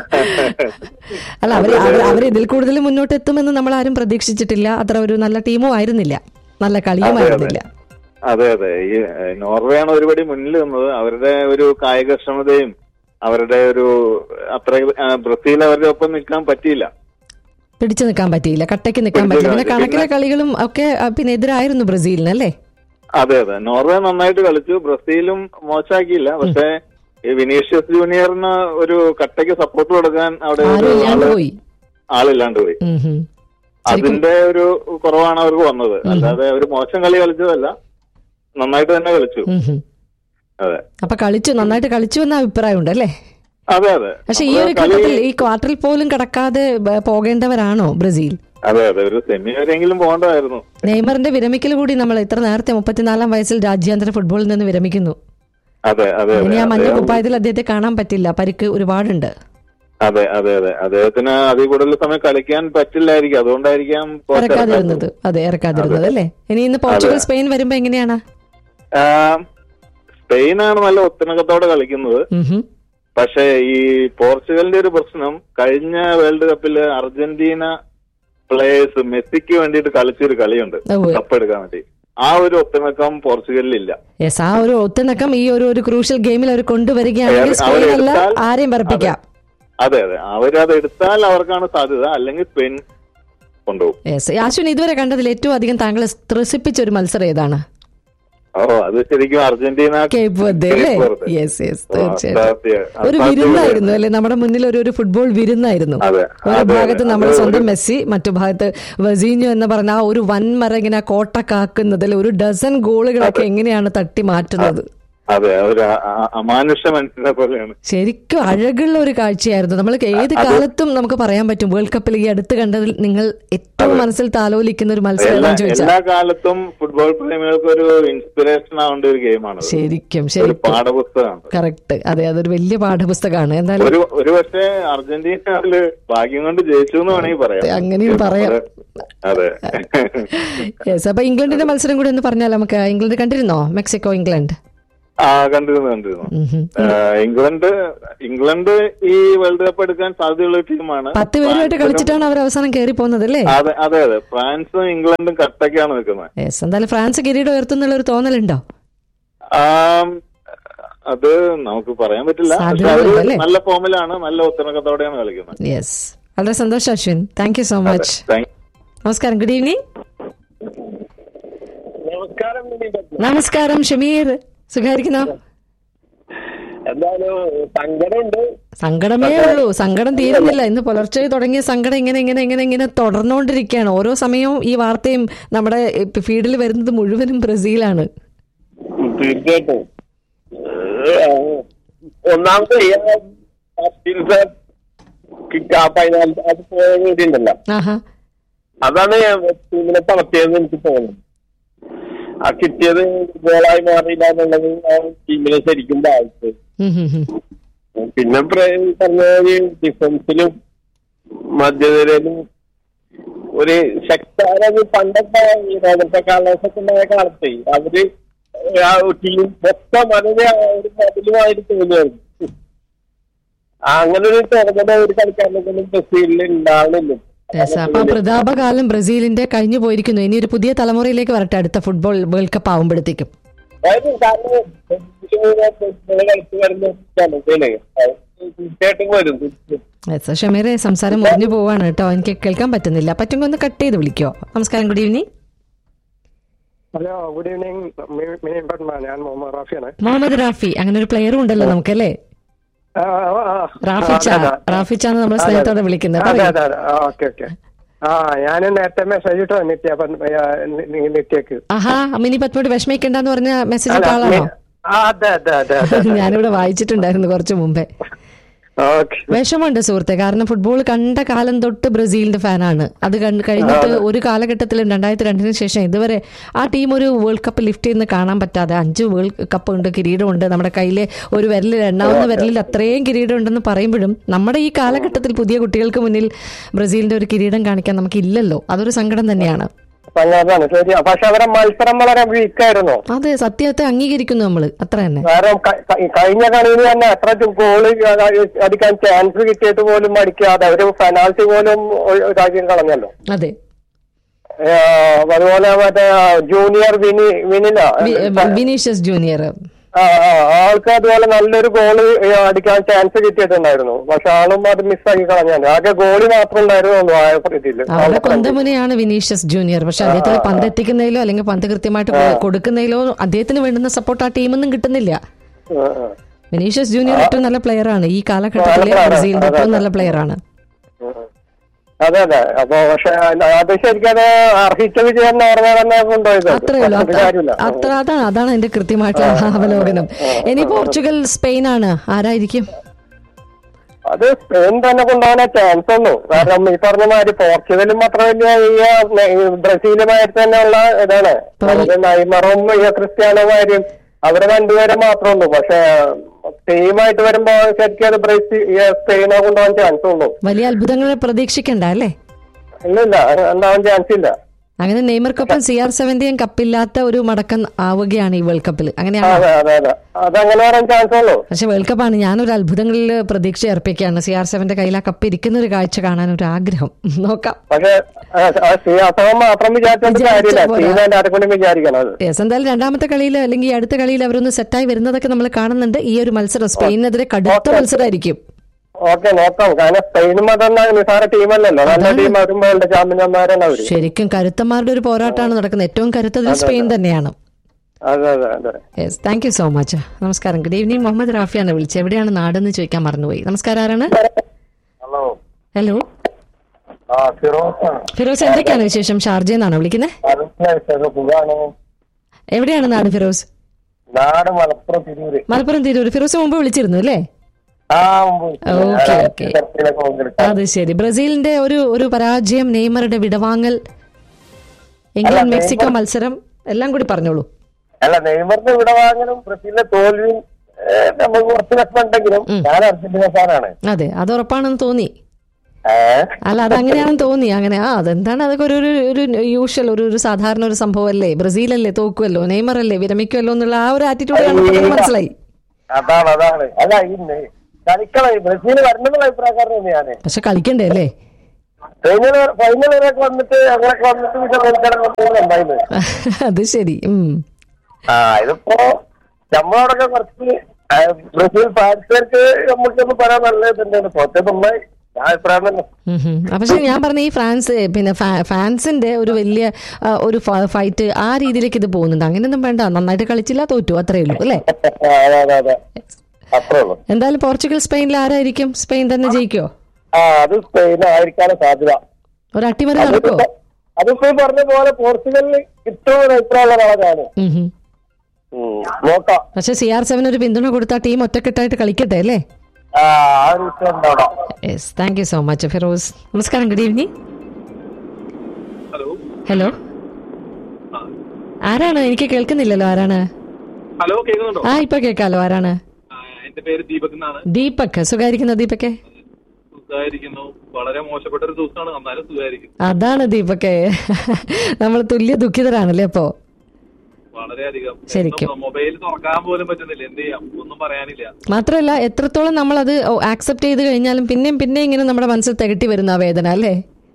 അല്ല അവര് അവര് അവര് ഇതിൽ കൂടുതൽ മുന്നോട്ട് എത്തുമെന്ന് നമ്മൾ ആരും പ്രതീക്ഷിച്ചിട്ടില്ല അത്ര ഒരു നല്ല ടീമും ആയിരുന്നില്ല നല്ല കളിയും ആയിരുന്നില്ല അതെ അതെ ഈ ഏഹ്, നോർവേ ആണ് ഒരുപടി മുന്നിൽ നിന്നത് അവരുടെ ഒരു കായികക്ഷമതയും അവരുടെ ഒരു അത്ര ആ, ബ്രസീൽ അവരുടെ ഒപ്പം നിൽക്കാൻ പറ്റിയില്ല പിടിച്ചു നിൽക്കാൻ പറ്റിയില്ല കട്ടയ്ക്ക് നിൽക്കാൻ പിടിച്ച് പറ്റില്ല പിന്നെ നിൽക്കാൻ കണക്കിലെ കളികളും ഒക്കെ ആ, പിന്നെ എതിരായിരുന്നു ബ്രസീലിന് അല്ലേ അതെ അതെ നോർവേ നന്നായിട്ട് കളിച്ചു ബ്രസീലും മോശമാക്കിയില്ല പക്ഷേ ഈ വിനീഷ്യസ് ജൂനിയറിന് ഒരു കട്ടയ്ക്ക് സപ്പോർട്ട് കൊടുക്കാൻ അവിടെ ഒരു ആരും ഇല്ലാണ്ട് ആള് പോയി ആളില്ലാണ്ട് പോയി ഉം ഹും. അതിന്റെ ഒരു കുറവാണ് അവർക്ക് വന്നത് അല്ലാതെ ഒരു മോശം കളി കളിച്ചതല്ല നന്നായിട്ട് തന്നെ കളിച്ചു ഉം ഹും. അതെ അപ്പൊ കളിച്ചു നന്നായിട്ട് കളിച്ചു എന്ന അഭിപ്രായമുണ്ട് അല്ലേ അതെ അതെ പക്ഷെ ഈ ഒരു കളി- ഘട്ടത്തിൽ ഈ ക്വാർട്ടറിൽ പോലും കടക്കാതെ ബ- പോകേണ്ടവരാണോ ബ്രസീൽ അതെ അതെ ഒരു സെമി വരെയെങ്കിലും പോകേണ്ടതായിരുന്നു നെയ്മറിന്റെ വിരമിക്കൽ കൂടി നമ്മൾ ഇത്ര നേരത്തെ മുപ്പത്തിനാലാം വയസ്സിൽ രാജ്യാന്തര ഫുട്ബോളിൽ നിന്ന് വിരമിക്കുന്നു അതെ അതെ ഇനി അതെ ആ മഞ്ഞ അദ്ദേഹം- കുപ്പായത്തിൽ അദ്ദേഹത്തെ കാണാൻ പറ്റില്ല പരിക്ക് ഒരുപാടുണ്ട് അതെ അതെ അതെ അദ്ദേഹത്തിന് അതിൽ കൂടുതൽ സമയം കളിക്കാൻ പറ്റില്ലായിരിക്കും അതുകൊണ്ടായിരിക്കാം coach ഇറക്കാതിരുന്നത് അതെ ഇറക്കാതിരുന്നത് അല്ലേ ഇനി ഇന്ന് പോർച്ചുഗൽ സ്പെയിൻ വരുമ്പോ എങ്ങനെയാണ് ആ, സ്പെയിനാണ് നല്ല ഒത്തിണക്കത്തോടെ കളിക്കുന്നത് ഉം ഹും. പക്ഷേ ഈ പോർച്ചുഗലിന്റെ ഒരു പ്രശ്നം കഴിഞ്ഞ വേൾഡ് കപ്പില് അർജന്റീന പ്ലേയേഴ്സ് മെസ്സിക്ക് വേണ്ടിയിട്ട് കളിച്ചൊരു കളിയുണ്ട് ഉവ്വ്. കപ്പ് എടുക്കാൻ വേണ്ടി ആ ഒരു ഒത്തിണക്കം പോർച്ചുഗലിലില്ല യെസ് ആ ഒരു ഒത്തിണക്കം ഈ ഒരു ഒരു ക്രൂഷ്യൽ ഗെയിമിൽ അവർ കൊണ്ടുവരികയാണെങ്കിൽ അവർ സ്പെയിൻ അല്ല എടുത്താൽ- ആരെയും പറപ്പിക്കാം അതെ അതെ അവരത് എടുത്താൽ അവർക്കാണ് സാധ്യത അല്ലെങ്കിൽ സ്പെയിൻ കൊണ്ടുപോകും യെസ് അശ്വിൻ ഇതുവരെ കണ്ടതിൽ ഏറ്റവും അധികം താങ്കളെ ത്രസിപ്പിച്ച ഒരു മത്സരം ഏതാണ് ഓ അത് ശരിക്കും അർജന്റീന കേപ്പ് വെർദെ അല്ലേ കേപ്പ് വെർദെ. യെസ് യെസ് ഓ, തീർച്ചയായിട്ടും അസാധ്യ- ഒരു അസാധ്യ വിരുന്നായിരുന്നു അല്ലെ നമ്മുടെ മുന്നിൽ ഒരു ഒരു ഫുട്ബോൾ വിരുന്നായിരുന്നു അതെ, ഒരു അതെ, ഭാഗത്ത് അതെ. നമ്മുടെ അത് സ്വന്തം ഒരു- മെസ്സി മറ്റു ഭാഗത്ത് വസീഞ്ഞോ എന്ന് പറഞ്ഞ ആ ഒരു വൻമര ഇങ്ങനെ കോട്ട കാക്കുന്നതിൽ ഒരു ഡസൻ ഗോളുകളൊക്കെ എങ്ങനെയാണ് തട്ടി മാറ്റുന്നത് അതെ ഒരു അ- അ- അമാനുഷ മനുഷ്യനെ പോലെയാണ് ശരിക്കും അഴകുള്ള ഒരു കാഴ്ചയായിരുന്നു നമ്മൾ ഏത് കാലത്തും നമുക്ക് പറയാൻ പറ്റും വേൾഡ് കപ്പിൽ ഈ അടുത്ത് കണ്ടതിൽ നിങ്ങൾ ഏറ്റവും മനസ്സിൽ താലോലിക്കുന്ന ഒരു മത്സരം എല്ലാ ഏതാണെന്ന് ചോദിച്ചാൽ എല്ലാ കാലത്തും ഫുട്ബോൾ പ്രേമികൾക്ക് ഒരു ഇൻസ്പിറേഷൻ ആവേണ്ട ഒരു ഗെയിമാണ് ശരിക്കും ഒരു ശരിക്കും പാഠപുസ്തകമാണ് കറക്റ്റ് അതെ അതൊരു വലിയ പാഠപുസ്തകമാണ് എന്തായാലും ഒരു ഒരു പക്ഷേ അർജന്റീന അതില് ഭാഗ്യം കൊണ്ട് ജയിച്ചു എന്ന് വേണമെങ്കിൽ പറയാം അങ്ങനെയും പറയാം. അതെ യെസ് അപ്പൊ ഇംഗ്ലണ്ടിന്റെ മത്സരം കൂടി ഒന്ന് പറഞ്ഞാൽ നമുക്ക് ഇംഗ്ലണ്ട് കണ്ടിരുന്നോ മെക്സിക്കോ ഇംഗ്ലണ്ട് ആ കണ്ടിരുന്നു കണ്ടിരുന്നു ഉം ഹും. ആ, ഇംഗ്ലണ്ട് ഇംഗ്ലണ്ട് ഈ വേൾഡ് കപ്പ് എടുക്കാൻ സാധ്യതയുള്ള ടീമാണ് പത്ത് പേരുമായിട്ട് കളിച്ചിട്ടാണ് അവർ അവസാനം കയറി പോകുന്നത് അല്ലേ അതെ അതെ അതെ ഫ്രാൻസും ഇംഗ്ലണ്ടും കട്ടയ്ക്കാണ് നിൽക്കുന്നത് യെസ് എന്തായാലും ഫ്രാൻസ് കിരീടം ഉയർത്തുന്നുള്ള ഒരു തോന്നലുണ്ടോ ആം, അത് നമുക്ക് പറയാൻ പറ്റില്ല പക്ഷെ സാധ്യതകളുണ്ട് അവര് അല്ലേ? നല്ല ഫോമിലാണ് നല്ല ഒത്തിണക്കത്തോടെയാണ് കളിക്കുന്നത് യെസ് വളരെ സന്തോഷം Ashwin thank you so much thank നമസ്കാരം ഗുഡ് ഈവനിങ് നമസ്കാരം നമസ്കാരം ഷമീർ സുഖായിരിക്കുന്നോ എന്തായാലും സങ്കടമുണ്ട് സങ്കടമേ ഉള്ളൂ സങ്കടം തീരുന്നില്ല ഇന്ന് പുലർച്ചെ തുടങ്ങിയ സങ്കടം ഇങ്ങനെ ഇങ്ങനെ ഇങ്ങനെ ഇങ്ങനെ തുടർന്നുകൊണ്ടിരിക്കുകയാണ് ഓരോ സമയവും ഈ വാർത്തയും നമ്മുടെ ഫീഡിൽ വരുന്നത് മുഴുവനും ബ്രസീലാണ് തീർച്ചയായിട്ടും ഏഹ്, ഒന്നാമത് ഫൈനൽ അത് പോയ വേണ്ടിയുണ്ടല്ലോ ആഹാ അതാണ് ടീമിനെ തളർത്തിയതെന്ന് എനിക്ക് തോന്നുന്നു ആ കിട്ടിയത് ഗോളായി മാറിയില്ല എന്നുള്ളത് ആ ടീമിനെ ശരിക്കും ബാധിച്ചു ഉം ഹും ഹും. പിന്നെ പ്ര- ഈ പറഞ്ഞ ഒരു ഡിഫൻസിലും മധ്യനിരയിലും ഒരു ശക്തമായ പണ്ടൊക്കെ ഈ റോബർട്ടോ കാർലോസ് ഒക്കെ ഉണ്ടായ കാലത്ത് അവര് ആ ടീം മൊത്തം അതിന് ഒരു മതിലുമായിട്ട് തോന്നുമായിരുന്നു ആ, അങ്ങനെ ഒരു തോന്നല ഒരു കളിക്കാരനെ ബ്രസീലിൽ ഉണ്ടാവണില്ല Yes, അപ്പൊ ആ പ്രതാപകാലം ബ്രസീലിന്റെ കഴിഞ്ഞു പോയിരിക്കുന്നു ഇനി ഒരു പുതിയ തലമുറയിലേക്ക് വരട്ടെ അടുത്ത ഫുട്ബോൾ വേൾഡ് കപ്പ് ആവുമ്പോഴത്തേക്കും അതായത് കാരണം ബ്രസീലിൽ കളിച്ച് വരുന്ന ജനതയില് അത് തീർച്ചയായിട്ടും വരും തീർച്ചയായിട്ടും. യെസ് ഷമീറെ സംസാരം മുറിഞ്ഞു പോവാണ് കേട്ടോ എനിക്ക് കേൾക്കാൻ പറ്റുന്നില്ല പറ്റുമെങ്കിൽ ഒന്ന് കട്ട് ചെയ്ത് വിളിക്കോ നമസ്കാരം good evening hello good evening Mini Padma ഞാൻ മുഹമ്മദ് റാഫിയാണ് മുഹമ്മദ് റാഫി അങ്ങനെ ഒരു പ്ലെയറും ഉണ്ടല്ലോ നമുക്കല്ലേ ആ, ആ, ആ. റാഫിച്ച അതെ, അതെ. റാഫിച്ചാണ് നമ്മൾ സ്നേഹത്തോടെ വിളിക്കുന്നത് അതെ പറയൂ. അതെ അതെ ഓക്കെ ഓക്കെ ആ ഞാൻ നേരത്തെ മെസ്സേജ് ഇട്ടോ നിത്യ പത്മ- ആ, നി- നിത്യക്ക് ആഹാ മിനി പത്മോട് വിഷമിക്കണ്ടെന്ന് പറഞ്ഞ മെസ്സേജ് അല്ല, ഇട്ട ആളാണോ മി- ആ, അതെ അതെ അതെ അതെ ഞാനിവിടെ വായിച്ചിട്ടുണ്ടായിരുന്നു കുറച്ചു മുമ്പേ ഓക്കെ വിഷമമുണ്ട് സുഹൃത്തെ കാരണം ഫുട്ബോൾ കണ്ട കാലം തൊട്ട് ബ്രസീലിന്റെ ഫാനാണ് അത് കണ്ട് കഴിഞ്ഞിട്ട് ഒരു കാലഘട്ടത്തിൽ രണ്ടായിരത്തി രണ്ടിന് ശേഷം ഇതുവരെ ആ ടീം ഒരു വേൾഡ് കപ്പ് ലിഫ്റ്റ് ചെയ്യുന്ന കാണാൻ പറ്റാതെ അഞ്ച് വേൾഡ് കപ്പ് ഉണ്ട് കിരീടമുണ്ട് നമ്മുടെ കയ്യിലെ ഒരു വിരലിൽ എണ്ണാവുന്ന വിരലിൽ അത്രയും കിരീടം ഉണ്ടെന്ന് പറയുമ്പോഴും നമ്മുടെ ഈ കാലഘട്ടത്തിൽ പുതിയ കുട്ടികൾക്ക് മുന്നിൽ ബ്രസീലിന്റെ ഒരു കിരീടം കാണിക്കാൻ നമുക്ക് ഇല്ലല്ലോ അതൊരു സങ്കടം തന്നെയാണ് സംഗതാണ് ശരിയാ പക്ഷെ അവരെ മത്സരം വളരെ വീക്കായിരുന്നു അതെ സത്യത്തെ അംഗീകരിക്കുന്നു നമ്മൾ അത്ര തന്നെ കാരണം ക- ക- കഴിഞ്ഞ കളിയിൽ തന്നെ എത്ര ഗോള് അടിക്കാൻ ചാൻസ് കിട്ടിയിട്ട് പോലും അടിക്കാതെ അവര് പെനാൽറ്റി പോലും ഒ- ഇതാക്കി കളഞ്ഞല്ലോ അതെ ഏ, അതുപോലെ മറ്റേ ജൂനിയർ വിനി വിനില വി- വിനീഷ്യസ് ജൂനിയർ ആ, ആ, ആൾക്ക് അതുപോലെ നല്ലൊരു ഗോള് അടിക്കാൻ ചാൻസ് കിട്ടിയിട്ടുണ്ടായിരുന്നു പക്ഷെ ആളും അത് മിസ്സാക്കി കളഞ്ഞാൽ ആകെ ഗോളി മാത്രം ഉണ്ടായിരുന്നു ആ ഇതില് അവരുടെ കൊന്തമുനയാണ് വിനീഷ്യസ് ജൂനിയർ പക്ഷെ അദ്ദേഹത്തിന് പന്ത് എത്തിക്കുന്നതിലോ അല്ലെങ്കിൽ പന്ത് കൃത്യമായിട്ട് കൊ- കൊടുക്കുന്നതിലോ അദ്ദേഹത്തിന് വേണ്ടുന്ന സപ്പോർട്ട് ആ ടീമൊന്നും കിട്ടുന്നില്ല ആ, ആ. വിനീഷ്യസ് ജൂനിയർ ഏറ്റവും നല്ല പ്ലെയർ ആണ് ഈ കാലഘട്ടത്തിലെ നല്ല player ആണ്. ബ്രസീലിന്റെ അതെ, ഏറ്റവും അതെ. നല്ല പ്ലെയർ ആണ് അതെ അതെ അപ്പൊ പക്ഷെ അത് ശരിക്കും അത് അർഹിച്ച വിജയം നോർവേ തന്നെ കൊണ്ടുപോയത് അത്രേ ഉള്ളൂ പറഞ്ഞിട്ട് കാര്യമില്ല അത്ര- അത്ര അതാണ് അതാണ് എന്റെ കൃത്യമായിട്ടുള്ള അവലോകനം ഇനി പോർച്ചുഗൽ സ്പെയിൻ ആണ് ആരായിരിക്കും അത് സ്പെയിൻ തന്നെ കൊണ്ടുപോകാൻ ചാൻസ് ഉള്ളൂ കാരണം ഈ പറഞ്ഞ മാതിരി പോർച്ചുഗലും അത്ര വലിയ ഈ ഈ ബ്രസീലുമായിട്ട് തന്നെയുള്ള ഇതാണ് നമുക്ക് നൈമറും ഈ ക്രിസ്ത്യാനോമാരും അവര് രണ്ടുപേരെ മാത്രമേ ഉള്ളൂ പക്ഷെ ടീമായിട്ട് വരുമ്പോ ശരിക്കും അത് ബ്രസീൽ ഈ സ്പെയിനെ കൊണ്ടുപോകാൻ ചാൻസ് ഉള്ളൂ വലിയ അത്ഭുതങ്ങൾ പ്രതീക്ഷിക്കണ്ട അല്ലേ ഇല്ല ഇല്ല അത് ഉണ്ടാവാൻ ചാൻസ് ഇല്ല അങ്ങനെ നെയ്മർ കപ്പും സി ആർ സെവന്റെയും കപ്പില്ലാത്ത ഒരു മടക്കം ആവുകയാണ് ഈ വേൾഡ് കപ്പിൽ അങ്ങനെയാണ് അതെ അതെ അതെ അതങ്ങനെ വരാൻ ചാൻസ് ഉള്ളൂ പക്ഷെ വേൾഡ് കപ്പാണ് ഞാനൊരു അത്ഭുതങ്ങളിൽ പ്രതീക്ഷ അർപ്പിക്കുകയാണ് സി ആർ സെവന്റെ കയ്യിൽ ആ കപ്പ് ഇരിക്കുന്ന ഒരു കാഴ്ച കാണാൻ ഒരു ആഗ്രഹം നോക്കാം പക്ഷെ ശ്രീയാസവൻ മാത്രം വിചാരിച്ചിട്ട് വിചാരിച്ചാ കാര്യമില്ല പോരാ. ടീം എല്ലാവരും കൂടി വിചാരിക്കണം അത് യെസ് എന്തായാലും രണ്ടാമത്തെ കളിയിൽ അല്ലെങ്കിൽ ഈ അടുത്ത കളിയിൽ അവരൊന്ന് സെറ്റായി വരുന്നതൊക്കെ നമ്മൾ കാണുന്നുണ്ട് ഈ ഒരു മത്സരം സ്പെയിനെതിരെ കടുത്ത മത്സരമായിരിക്കും ഓക്കെ നോക്കാം കാരണം സ്പെയിനും അതെന്നാ നിസാര ടീമല്ലല്ലോ നല്ല ടീം അവരും വേൾഡ് ചാമ്പ്യന്മാരാണ് അവര് ശരിക്കും കരുത്തന്മാരുടെ ഒരു പോരാട്ടമാണ് നടക്കുന്നത് ഏറ്റവും കരുത്തതിൽ സ്പെയിൻ തന്നെയാണ് അതെ അതെ അതെ yes thank you so much നമസ്കാരം ഗുഡ് ഈവനിങ് മുഹമ്മദ് റാഫിയാണ് വിളിച്ചത് എവിടെയാണ് നാടെന്ന് ചോദിക്കാൻ മറന്നുപോയി നമസ്കാരം ആരാണ് ഹലോ ഹലോ ആ ഫിറോസ് ഫിറോസ് എന്തൊക്കെയാണ് വിശേഷം ഷാർജയിൽ നിന്നാണോ വിളിക്കുന്നത് സുഖാണ് എവിടെയാണ് നാട് ഫിറോസ് നാട് മലപ്പുറം തിരൂര് മലപ്പുറം തിരൂർ ഫിറോസ് മുമ്പ് വിളിച്ചിരുന്നു അല്ലേ ആ ഓക്കെ ഓക്കെ അത് ശരി ബ്രസീലിന്റെ ഒരു ഒരു പരാജയം നെയ്മറുടെ വിടവാങ്ങൽ ഇംഗ്ലണ്ട് മെക്സിക്കോ മത്സരം എല്ലാം കൂടി പറഞ്ഞോളൂ അല്ല നെയ്മറിന്റെ ഇവിടെ വാങ്ങലും ബ്രസീലിന്റെ തോൽവിയും ഏഹ്, നമുക്ക് കുറച്ച് വിഷമമുണ്ടെങ്കിലും ഞാൻ അർജന്റീന ഫാനാണ് അതെ അത് ഉറപ്പാണെന്ന് തോന്നി ഏഹ് അല്ല അത് അങ്ങനെയാണെന്ന് തോന്നി അങ്ങനെ ആ അതെന്താണ് അതൊക്കെ ഒരു ഒരു ഒരു യൂഷ്വൽ ഒരു ഒരു സാധാരണ ഒരു സംഭവം അല്ലേ ബ്രസീലല്ലേ തോക്കുമല്ലോ നെയ്മർ അല്ലേ വിരമിക്കുമല്ലോ എന്നുള്ള ആ ഒരു ആറ്റിറ്റ്യൂഡ് കണ്ടപ്പോൾ മനസ്സിലായി അതാണ് അതാണ് അല്ല ഇന്ന് കളിക്കള ബ്രസീൽ വരണമെന്നുള്ള അഭിപ്രായക്കാരൻ തന്നെയാണ് പക്ഷെ കളിക്കണ്ടേ അല്ലേ ഫൈനൽ ഫൈനൽ വരെയൊക്കെ വന്നിട്ട് അങ്ങനെയൊക്കെ വന്നിട്ട് പിന്നെ മത്സരം ഉണ്ടായിരുന്നു അത് ശരി ഉം ആ ഇതിപ്പോ നമ്മളോടൊക്കെ കുറച്ച് ആ, ബ്രസീൽ ഫാൻസുകാർക്ക് നമുക്കൊന്ന് പറയാൻ നല്ല ഇതുണ്ടായിരുന്നു പുറത്തെ നന്നായി ഞാൻ അഭിപ്രായം തന്നെ ഉം ഹും. ആ, പക്ഷെ ഞാൻ പറഞ്ഞ ഈ ഫ്രാൻസ് പിന്നെ ഫാ- ഫാൻസിന്റെ ഒരു വലിയ ആ, ഒരു ഫ- ഫൈറ്റ് ആ രീതിയിലേക്ക് ഇത് പോകുന്നുണ്ട് അങ്ങനെയൊന്നും വേണ്ട നന്നായിട്ട് കളിച്ചില്ല തോറ്റു അത്രേ ഉള്ളൂ അല്ലേ അതെ അതെ അതെ അത്രേ ഉള്ളൂ എന്തായാലും പോർച്ചുഗൽ സ്പെയിനിൽ ആരായിരിക്കും സ്പെയിൻ തന്നെ ജയിക്കോ ആ അത് സ്പെയിൻ ആയിരിക്കാനും സാധ്യത ഒരു അട്ടിമറി അതിപ്പോ നടക്കോ അതിപ്പോ ഈ പറഞ്ഞ പോലെ പോർച്ചുഗലിൽ ഇത്രയും ഒരു അഭിപ്രായമുള്ള ആളാണ് ഉം ഹും. ഉം. നോക്കാം പക്ഷെ സി ആർ സെവൻ ഒരു പിന്തുണ കൊടുത്ത ടീം ഒറ്റക്കെട്ടായിട്ട് കളിക്കട്ടെ അല്ലേ ആ ആ ഒരു വിഷയം ഉണ്ടാവണം yes thank you so much Firoz നമസ്കാരം ഗുഡ് ഈവനിങ് ഹലോ ഹലോ ആരാണ് എനിക്ക് കേൾക്കുന്നില്ലല്ലോ ആരാണ് ഹലോ കേൾക്കുന്നുണ്ടോ ആ ഇപ്പൊ കേൾക്കാലോ ആരാണ് ആ, എന്റെ പേര് ദീപക് എന്നാണ് ദീപക് സുഖായിരിക്കുന്ന ദീപക്കെ സുഖമായിരിക്കുന്നു വളരെ മോശപ്പെട്ട ഒരു ദിവസമാണ് എന്നാലും സുഖമായിരിക്കുന്നു അതാണ് ദീപക്കെ നമ്മൾ തുല്യ ദുഃഖിതരാണല്ലേ അപ്പോ വളരെയധികം ശരിക്കും. മൊബൈൽ തുറക്കാൻ പോലും പറ്റുന്നില്ല എന്ത് ചെയ്യാം ഒന്നും പറയാനില്ല മാത്രമല്ല എത്രത്തോളം നമ്മൾ അത് ആക്സെപ്റ്റ് ചെയ്ത് കഴിഞ്ഞാലും പിന്നെയും പിന്നെയും ഇങ്ങനെ നമ്മുടെ മനസ്സിൽ തികട്ടി വരുന്ന ആ വേദന അല്ലേ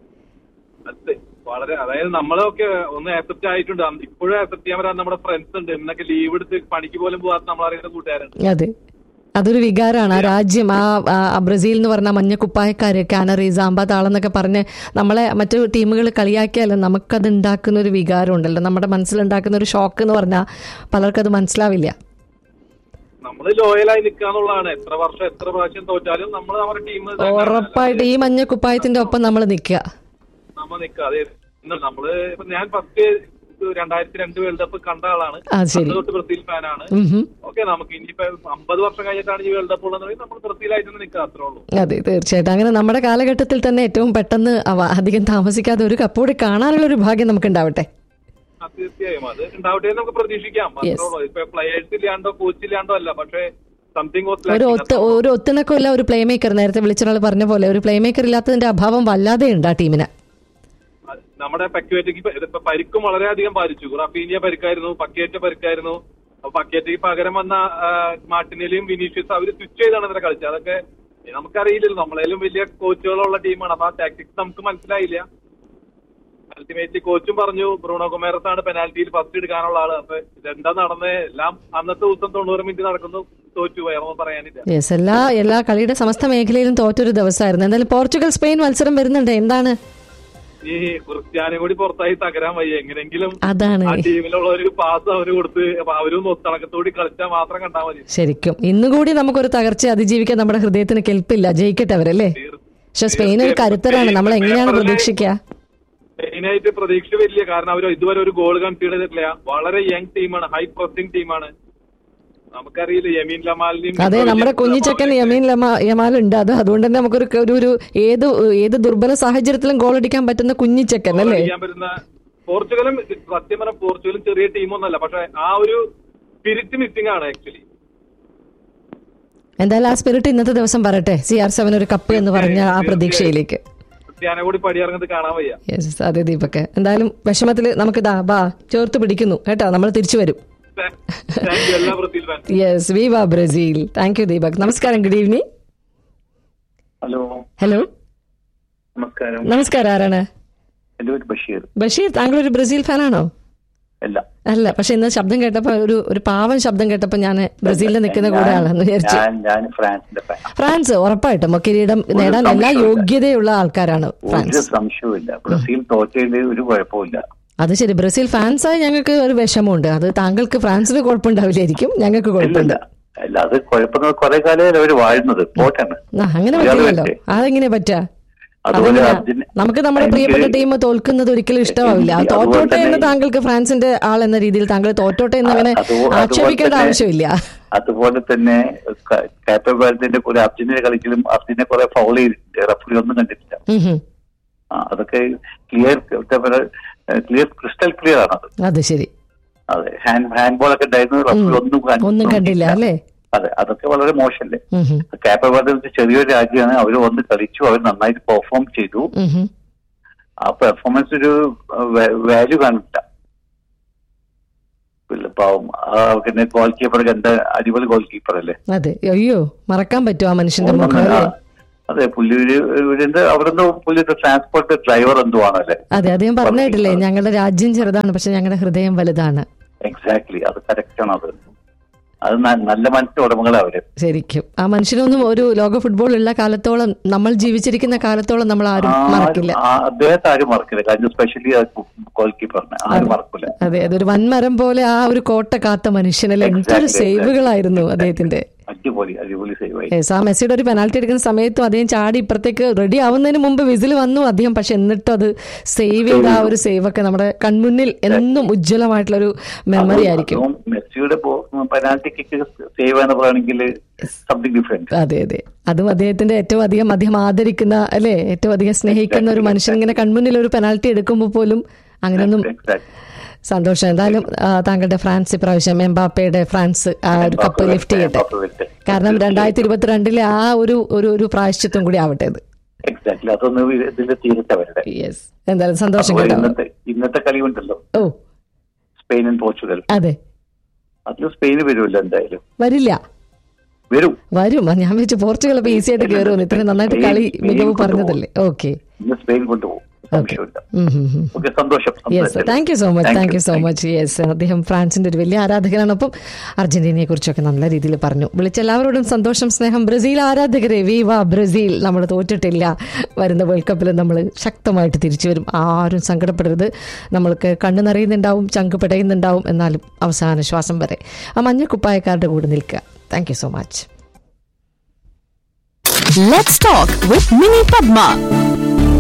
അത് വളരെ അതായത് നമ്മളൊക്കെ ഒന്ന് ആക്സെപ്റ്റ് ആയിട്ടുണ്ട് അന്ന് ഇപ്പോഴും ആക്സെപ്റ്റ് ചെയ്യാൻ വരാൻ നമ്മുടെ ഫ്രണ്ട്സ് ഉണ്ട് ഇന്നൊക്കെ ലീവ് എടുത്ത് പണിക്ക് പോലും പോകാത്ത നമ്മളറിയുന്ന കൂട്ടുകാരുണ്ട് അതെ അതൊരു വികാരമാണ് ആ രാജ്യം ആ ആ- ആ ബ്രസീൽ എന്ന് പറഞ്ഞ മഞ്ഞക്കുപ്പായക്കാര് കാനറി സാമ്പ താളെന്നൊക്കെ പറഞ്ഞ് നമ്മളെ മറ്റു ടീമുകൾ കളിയാക്കിയാലും നമുക്കത് ഉണ്ടാക്കുന്ന ഒരു വികാരം ഉണ്ടല്ലോ നമ്മുടെ മനസ്സിലുണ്ടാക്കുന്ന ഒരു ഷോക്ക് എന്ന് പറഞ്ഞാൽ പലർക്കും അത് മനസ്സിലാവില്ല നമ്മൾ ലോയലായി നിൽക്കാന്നുള്ളതാണ് എത്ര വർഷം എത്ര പ്രാവശ്യം തോറ്റാലും നമ്മൾ നമ്മുടെ ടീം ഉറപ്പായിട്ട് ഈ മഞ്ഞക്കുപ്പായത്തിന്റെ ഒപ്പം നമ്മൾ നിൽക്കുക നമ്മൾ നിൽക്കാതെ നമ്മള് ഇപ്പൊ ഞാൻ ഫസ്റ്റ് രണ്ടായിരത്തി രണ്ട് വേൾഡ് കപ്പ് കണ്ട ആളാണ് ആ ശരി അന്ന് തൊട്ട് ബ്രസീൽ ഫാനാണ് ഉം ഹും. ഓക്കെ നമുക്ക് ഇനിയിപ്പോ അമ്പത് വർഷം കഴിഞ്ഞിട്ടാണ് ഈ വേൾഡ് കപ്പ് ഉള്ളതെന്ന് നമ്മൾ ബ്രസീലായിട്ട് തന്നെ നിൽക്കുക അത്രേ ഉള്ളൂ അതെ തീർച്ചയായിട്ടും അങ്ങനെ നമ്മുടെ കാലഘട്ടത്തിൽ തന്നെ ഏറ്റവും പെട്ടെന്ന് അവ അധികം താമസിക്കാതെ ഒരു കപ്പോടി കാണാനുള്ള ഒരു ഭാഗ്യം നമുക്ക് ഉണ്ടാവട്ടെ ആ, തീർച്ചയായും അത് ഉണ്ടാവട്ടെ എന്ന് നമുക്ക് പ്രതീക്ഷിക്കാം Yes. അത്രേ ഉള്ളൂ ഇപ്പൊ പ്ലെയേഴ്സ് ഇല്ലാണ്ടോ കോച്ച് ഇല്ലാണ്ടോ അല്ല പക്ഷേ സംതിങ് ഒരു ഒത്ത് ഒരു ഒത്തിണക്കമില്ല ഒരു പ്ലേ മേക്കർ നേരത്തെ വിളിച്ചൊരാൾ പറഞ്ഞ പോലെ ഒരു പ്ലേ മേക്കർ ഇല്ലാത്തതിന്റെ അഭാവം വല്ലാതെ ഉണ്ട് ആ ടീമിന് നമ്മുടെ പക്വേറ്റയ്ക്ക് ഇപ്പൊ പരിക്കും വളരെയധികം ബാധിച്ചു റഫീനിയ പരിക്കായിരുന്നു പക്കേറ്റ പരിക്കായിരുന്നു അപ്പൊ പക്കേറ്റയ്ക്ക് പകരം വന്ന ആ, മാർട്ടിനെലിയും വിനീഷ്യസ് അവര് സ്വിച്ച് ചെയ്താണ് ഇവരെ കളിച്ചത് അതൊക്കെ നമുക്കറിയില്ലല്ലോ നമ്മളേലും വലിയ കോച്ചുകളുള്ള ടീമാണ് അപ്പൊ ആ ടാക്ടിക്സ് നമുക്ക് മനസ്സിലായില്ല അൾട്ടിമേറ്റ്ലി കോച്ചും പറഞ്ഞു ബ്രൂണോ കൊമേറസ് ആണ് പെനാൽറ്റിയിൽ ഫസ്റ്റ് എടുക്കാനുള്ള ആള് അപ്പൊ ഇതെന്താ നടന്നത് എല്ലാം അന്നത്തെ ദിവസം തൊണ്ണൂറ് മിനിറ്റ് നടക്കുന്നു തോറ്റു വേറൊന്നും പറയാനില്ല യെസ് എല്ലാ എല്ലാ കളിയുടെ സമസ്ത മേഖലയിലും തോറ്റൊരു ദിവസമായിരുന്നു എന്തായാലും പോർച്ചുഗൽ സ്പെയിൻ മത്സരം വരുന്നുണ്ട് എന്താണ് ഈ ക്രിസ്ത്യാനും കൂടി പുറത്തായി തകരാൻ വയ്യ എങ്ങനെങ്കിലും അതാണ് ആ ടീമിലുള്ള ഒരു പാസ് അവര് കൊടുത്ത് അപ്പൊ അവരും ഒത്തണക്കത്തോടി കളിച്ചാൽ മാത്രം കണ്ടാൽ മതി ശരിക്കും ഇന്നുകൂടി നമുക്കൊരു തകർച്ച അതിജീവിക്കാൻ നമ്മുടെ ഹൃദയത്തിന് കെൽപ്പില്ല ജയിക്കട്ടെ അവരല്ലേ പക്ഷെ സ്പെയിൻ ഒരു കരുത്തരാണ് നമ്മൾ എങ്ങനെയാണ് പ്രതീക്ഷിക്കുക മെയിനായിട്ട് പ്രതീക്ഷ വലിയ കാരണം അവർ ഇതുവരെ ഒരു ഗോൾ കൺസീഡ് ചെയ്തിട്ടില്ല വളരെ യങ് ടീമാണ് ഹൈ പ്രസിംഗ് ടീമാണ് നമുക്കറിയില്ല യമീൻ ലമാലിനെയും അതെ നമ്മുടെ കുഞ്ഞിച്ചക്കൻ യമീൻ ലമാ- യമാൽ ഉണ്ട് അത് അതുകൊണ്ട് തന്നെ നമുക്കൊരു ഒരു ഒരു ഏത് ഏത് ദുർബല സാഹചര്യത്തിലും ഗോൾ അടിക്കാൻ പറ്റുന്ന കുഞ്ഞിച്ചക്കൻ അല്ലേ ചെയ്യാൻ പറ്റുന്ന പോർച്ചുഗലും സത്യം പറഞ്ഞ പോർച്ചുഗലും ചെറിയ ടീമൊന്നല്ല പക്ഷെ ആ ഒരു സ്പിരിറ്റ് മിസ്സിംഗ് ആണ് ആക്ച്വലി എന്തായാലും ആ സ്പിരിറ്റ് ഇന്നത്തെ ദിവസം വരട്ടെ സി ആർ സെവൻ ഒരു കപ്പ് എന്ന് പറഞ്ഞ ആ പ്രതീക്ഷയിലേക്ക് ക്രിസ്ത്യാനെ കൂടി പടിയിറങ്ങുന്നത് കാണാൻ വയ്യ യെസ് അതെ ദീപക്ക് എന്തായാലും വിഷമത്തിൽ നമുക്ക് ദാ ബാ ചേർത്ത് പിടിക്കുന്നു കേട്ടോ നമ്മൾ തിരിച്ചു വരും താങ്ക് യു എല്ലാ ബ്രസീൽ ഫാൻ യെസ് വിവ ബ്രസീൽ താങ്ക് യു ദീപക് നമസ്കാരം ഗുഡ് ഈവനിങ് ഹലോ ഹലോ നമസ്കാരം നമസ്കാരം ആരാണ് എന്റെ പേര് ബഷീർ ബഷീർ താങ്കൾ ഒരു ബ്രസീൽ ഫാനാണോ അല്ല അല്ല പക്ഷെ ഇന്ന് ശബ്ദം കേട്ടപ്പോ ഒരു ഒരു പാവം ശബ്ദം കേട്ടപ്പോ ഞാൻ ബ്രസീലിൽ നിൽക്കുന്ന കൂടെ ആളെന്ന് വിചാരിച്ചു ഞാൻ ഞാൻ ഫ്രാൻസിന്റെ ഫാൻ ഫ്രാൻസ് ഉറപ്പായിട്ടും കിരീടം നേടാൻ എല്ലാ യോഗ്യതയുള്ള ആൾക്കാരാണ് ഒരു ഫ്രാൻസ് സംശയവുമില്ല ബ്രസീൽ തോറ്റതിൽ ഒരു കുഴപ്പമില്ല അത് ശരി ബ്രസീൽ ഫാൻസായി ഞങ്ങൾക്ക് ഒരു വിഷമമുണ്ട് അത് താങ്കൾക്ക് ഫ്രാൻസിന് കുഴപ്പമുണ്ടാവില്ലായിരിക്കും ഞങ്ങൾക്ക് കുഴപ്പമുണ്ട് ഇല്ലല്ല അല്ല അത് കുഴപ്പങ്ങൾ കുറെ കാലം അവർ വാഴുന്നത് പോട്ടാണ് ആ, അങ്ങനെ ഇയാള് പറ്റില്ലല്ലോ വരട്ടെ. അതെങ്ങനെ പറ്റാ അതുപോലെ അതെങ്ങനെയാ? അർജന്റീന- നമുക്ക് നമ്മുടെ എനിക്ക് പ്രിയപ്പെട്ട ടീം തോൽക്കുന്നത് ഒരിക്കലും ഇഷ്ടമാവില്ല അതുപോലെ തോറ്റോട്ടെ തന്നെ എന്ന് താങ്കൾക്ക് ഫ്രാൻസിന്റെ ആൾ എന്ന രീതിയിൽ താങ്കൾ തോറ്റോട്ടെ എന്ന് അങ്ങനെ അതുപോ- അതുപോലെ ആക്ഷേപിക്കേണ്ട തന്നെ- ആവശ്യമില്ല അതുപോലെ തന്നെ കാപ്പ വേൾഡിന്റെ കുറെ അർജന്റീന കളിക്കലും അർജന്റീന കുറെ ഫൗൾ ചെയ്തിട്ടുണ്ട് റഫറി ഒന്നും കണ്ടിട്ടില്ല ഉം ഹും. ആ, അതൊക്കെ ക്ലിയർ ക്ലിയർ ക്രിസ്റ്റൽ ക്ലിയർ ആണ് അത് അത് ശരി അതെ ഹാൻഡ് ഹാൻഡ് ബോൾ ഒക്കെ ഉണ്ടായിരുന്നു റഫറി ഒന്നും കണ്ടി- ഒന്നും കണ്ടില്ല അല്ലേ അതെ അതൊക്കെ വളരെ മോശമല്ലേ ഉം ഹും. കേപ്പ വെർഡെ ചെറിയൊരു രാജ്യമാണ് അവർ വന്ന് കളിച്ചു അവർ നന്നായിട്ട് പെർഫോം ചെയ്തു ഉം ഹും. ആ പെർഫോമൻസ് ഒരു വാല്യൂ കാണില്ല പിന്നെ പാവം ആ പിന്നെ ഗോൾ കീപ്പർ എന്താ അടിപൊളി ഗോൾ കീപ്പർ അല്ലേ അതെ അയ്യോ മറക്കാൻ പറ്റുമോ ആ മനുഷ്യന്റെ മുഖം ആ, അല്ലേ അതെ പുള്ളി ഒരു ഒരു അവിടുന്ന് പുള്ളി ട്രാൻസ്പോർട്ട് ഡ്രൈവർ എന്തോ ആണല്ലേ അതെ അദ്ദേഹം പറഞ്ഞിട്ടില്ലേ ഞങ്ങളുടെ രാജ്യം ചെറുതാണ് പക്ഷെ ഞങ്ങളുടെ ഹൃദയം വലുതാണ് എക്സാക്ട്ലി അത് കറക്റ്റ് ആണ് അത് അത് ന- നല്ല മനസ്സിന്റെ ഉടമകളാ അവര് ശരിക്കും ആ മനുഷ്യനൊന്നും ഒരു ലോക ഫുട്ബോൾ ഉള്ള കാലത്തോളം നമ്മൾ ജീവിച്ചിരിക്കുന്ന കാലത്തോളം നമ്മൾ ആരും മറക്കില്ല ആ, അദ്ദേഹത്തെ ആരും മറക്കില്ല കാര്യം സ്പെഷ്യലി ഗോൾ കീപ്പറിനെ ആരും മറക്കില്ല അതെ അതൊരു വൻമരം പോലെ ആ ഒരു കോട്ട കാത്ത മനുഷ്യനല്ലേ എന്തൊരു Exactly, സേവുകളായിരുന്നു അദ്ദേഹത്തിന്റെ അടിപൊളി അടിപൊളി സേവ് ആയി Yes, ആ മെസ്സിയുടെ ഒരു പെനാൽറ്റി എടുക്കുന്ന സമയത്തും അദ്ദേഹം ചാടി ഇപ്പുറത്തേക്ക് റെഡി ആവുന്നതിന് മുമ്പ് വിസിൽ വന്നു അദ്ദേഹം പക്ഷെ എന്നിട്ടും അത് സേവ് ചെയ്ത ആ ഒരു സേവ് ഒക്കെ നമ്മുടെ കൺമുന്നിൽ എന്നും ഉജ്ജ്വലമായിട്ടുള്ള ഒരു മെമ്മറി ആയിരിക്കും അതും മെസ്സിയുടെ പെനാൽറ്റി കിക്ക് സേവ് എന്ന് പറയുകയാണെങ്കിൽ സംതിങ് ഡിഫറെന്റ് അതെ അതെ അതും അദ്ദേഹത്തിന്റെ ഏറ്റവും അധികം അദ്ദേഹം ആദരിക്കുന്ന അല്ലെ ഏറ്റവും അധികം സ്നേഹിക്കുന്ന ഒരു മനുഷ്യൻ ഇങ്ങനെ കൺമുന്നിൽ ഒരു പെനാൽറ്റി എടുക്കുമ്പോൾ പോലും അങ്ങനെയൊന്നും സന്തോഷം എന്തായാലും ആ, താങ്കളുടെ ഫ്രാൻസ് ഇപ്രാവശ്യം എംബാപ്പയുടെ ഫ്രാൻസ് ആ ഒരു കപ്പ് ലിഫ്റ്റ് ചെയ്യട്ടെ കാരണം രണ്ടായിരത്തി ഇരുപത്തിരണ്ടിലെ ആ ഒരു ഒരു ഒരു പ്രായശ്ചിത്വം കൂടി ആവട്ടെ ഇത് എക്സാക്ട്ലി അതൊന്ന് ഇതിൽ തീരട്ടെ അവരുടെ യെസ് എന്തായാലും സന്തോഷം അപ്പോൾ കേട്ടോ ഇന്നത്തെ ഇന്നത്തെ കളി ഉണ്ടല്ലോ ഓ സ്പെയിൻ ആൻഡ് പോർച്ചുഗൽ അതെ അതിൽ സ്പെയിന് വരുമല്ലോ എന്തായാലും വരില്ല വരും വരും ആ, ഞാൻ വെച്ച് പോർച്ചുഗൽ അപ്പൊ ഈസി ആയിട്ട് കയറുമെന്ന് ഇത്രയും നന്നായിട്ട് കളി മികവ് പറഞ്ഞതല്ലേ ഓക്കെ ഇന്ന് സ്പെയിൻ കൊണ്ടുപോകും സംശയമില്ല ഓക്കെ സന്തോഷം yes thank you so much thank you so much yes അദ്ദേഹം ഫ്രാൻസിന്റെ ഒരു വലിയ ആരാധകനാണ് ഒപ്പം അർജന്റീനയെ കുറിച്ചൊക്കെ നല്ല രീതിയിൽ പറഞ്ഞു വിളിച്ച എല്ലാവരോടും സന്തോഷം സ്നേഹം ബ്രസീൽ ആരാധകരെ വീവ ബ്രസീൽ നമ്മൾ തോറ്റിട്ടില്ല വരുന്ന വേൾഡ് കപ്പിൽ നമ്മൾ ശക്തമായിട്ട് തിരിച്ചു വരും ആരും സങ്കടപ്പെടരുത് നമ്മൾക്ക് കണ്ണു നിറയുന്നുണ്ടാവും ചങ്ക് പിടയുന്നുണ്ടാവും എന്നാലും അവസാന ശ്വാസം വരെ ആ മഞ്ഞ കുപ്പായക്കാരുടെ കൂടെ നിൽക്കുക thank you so much Let's talk with Mini Padma.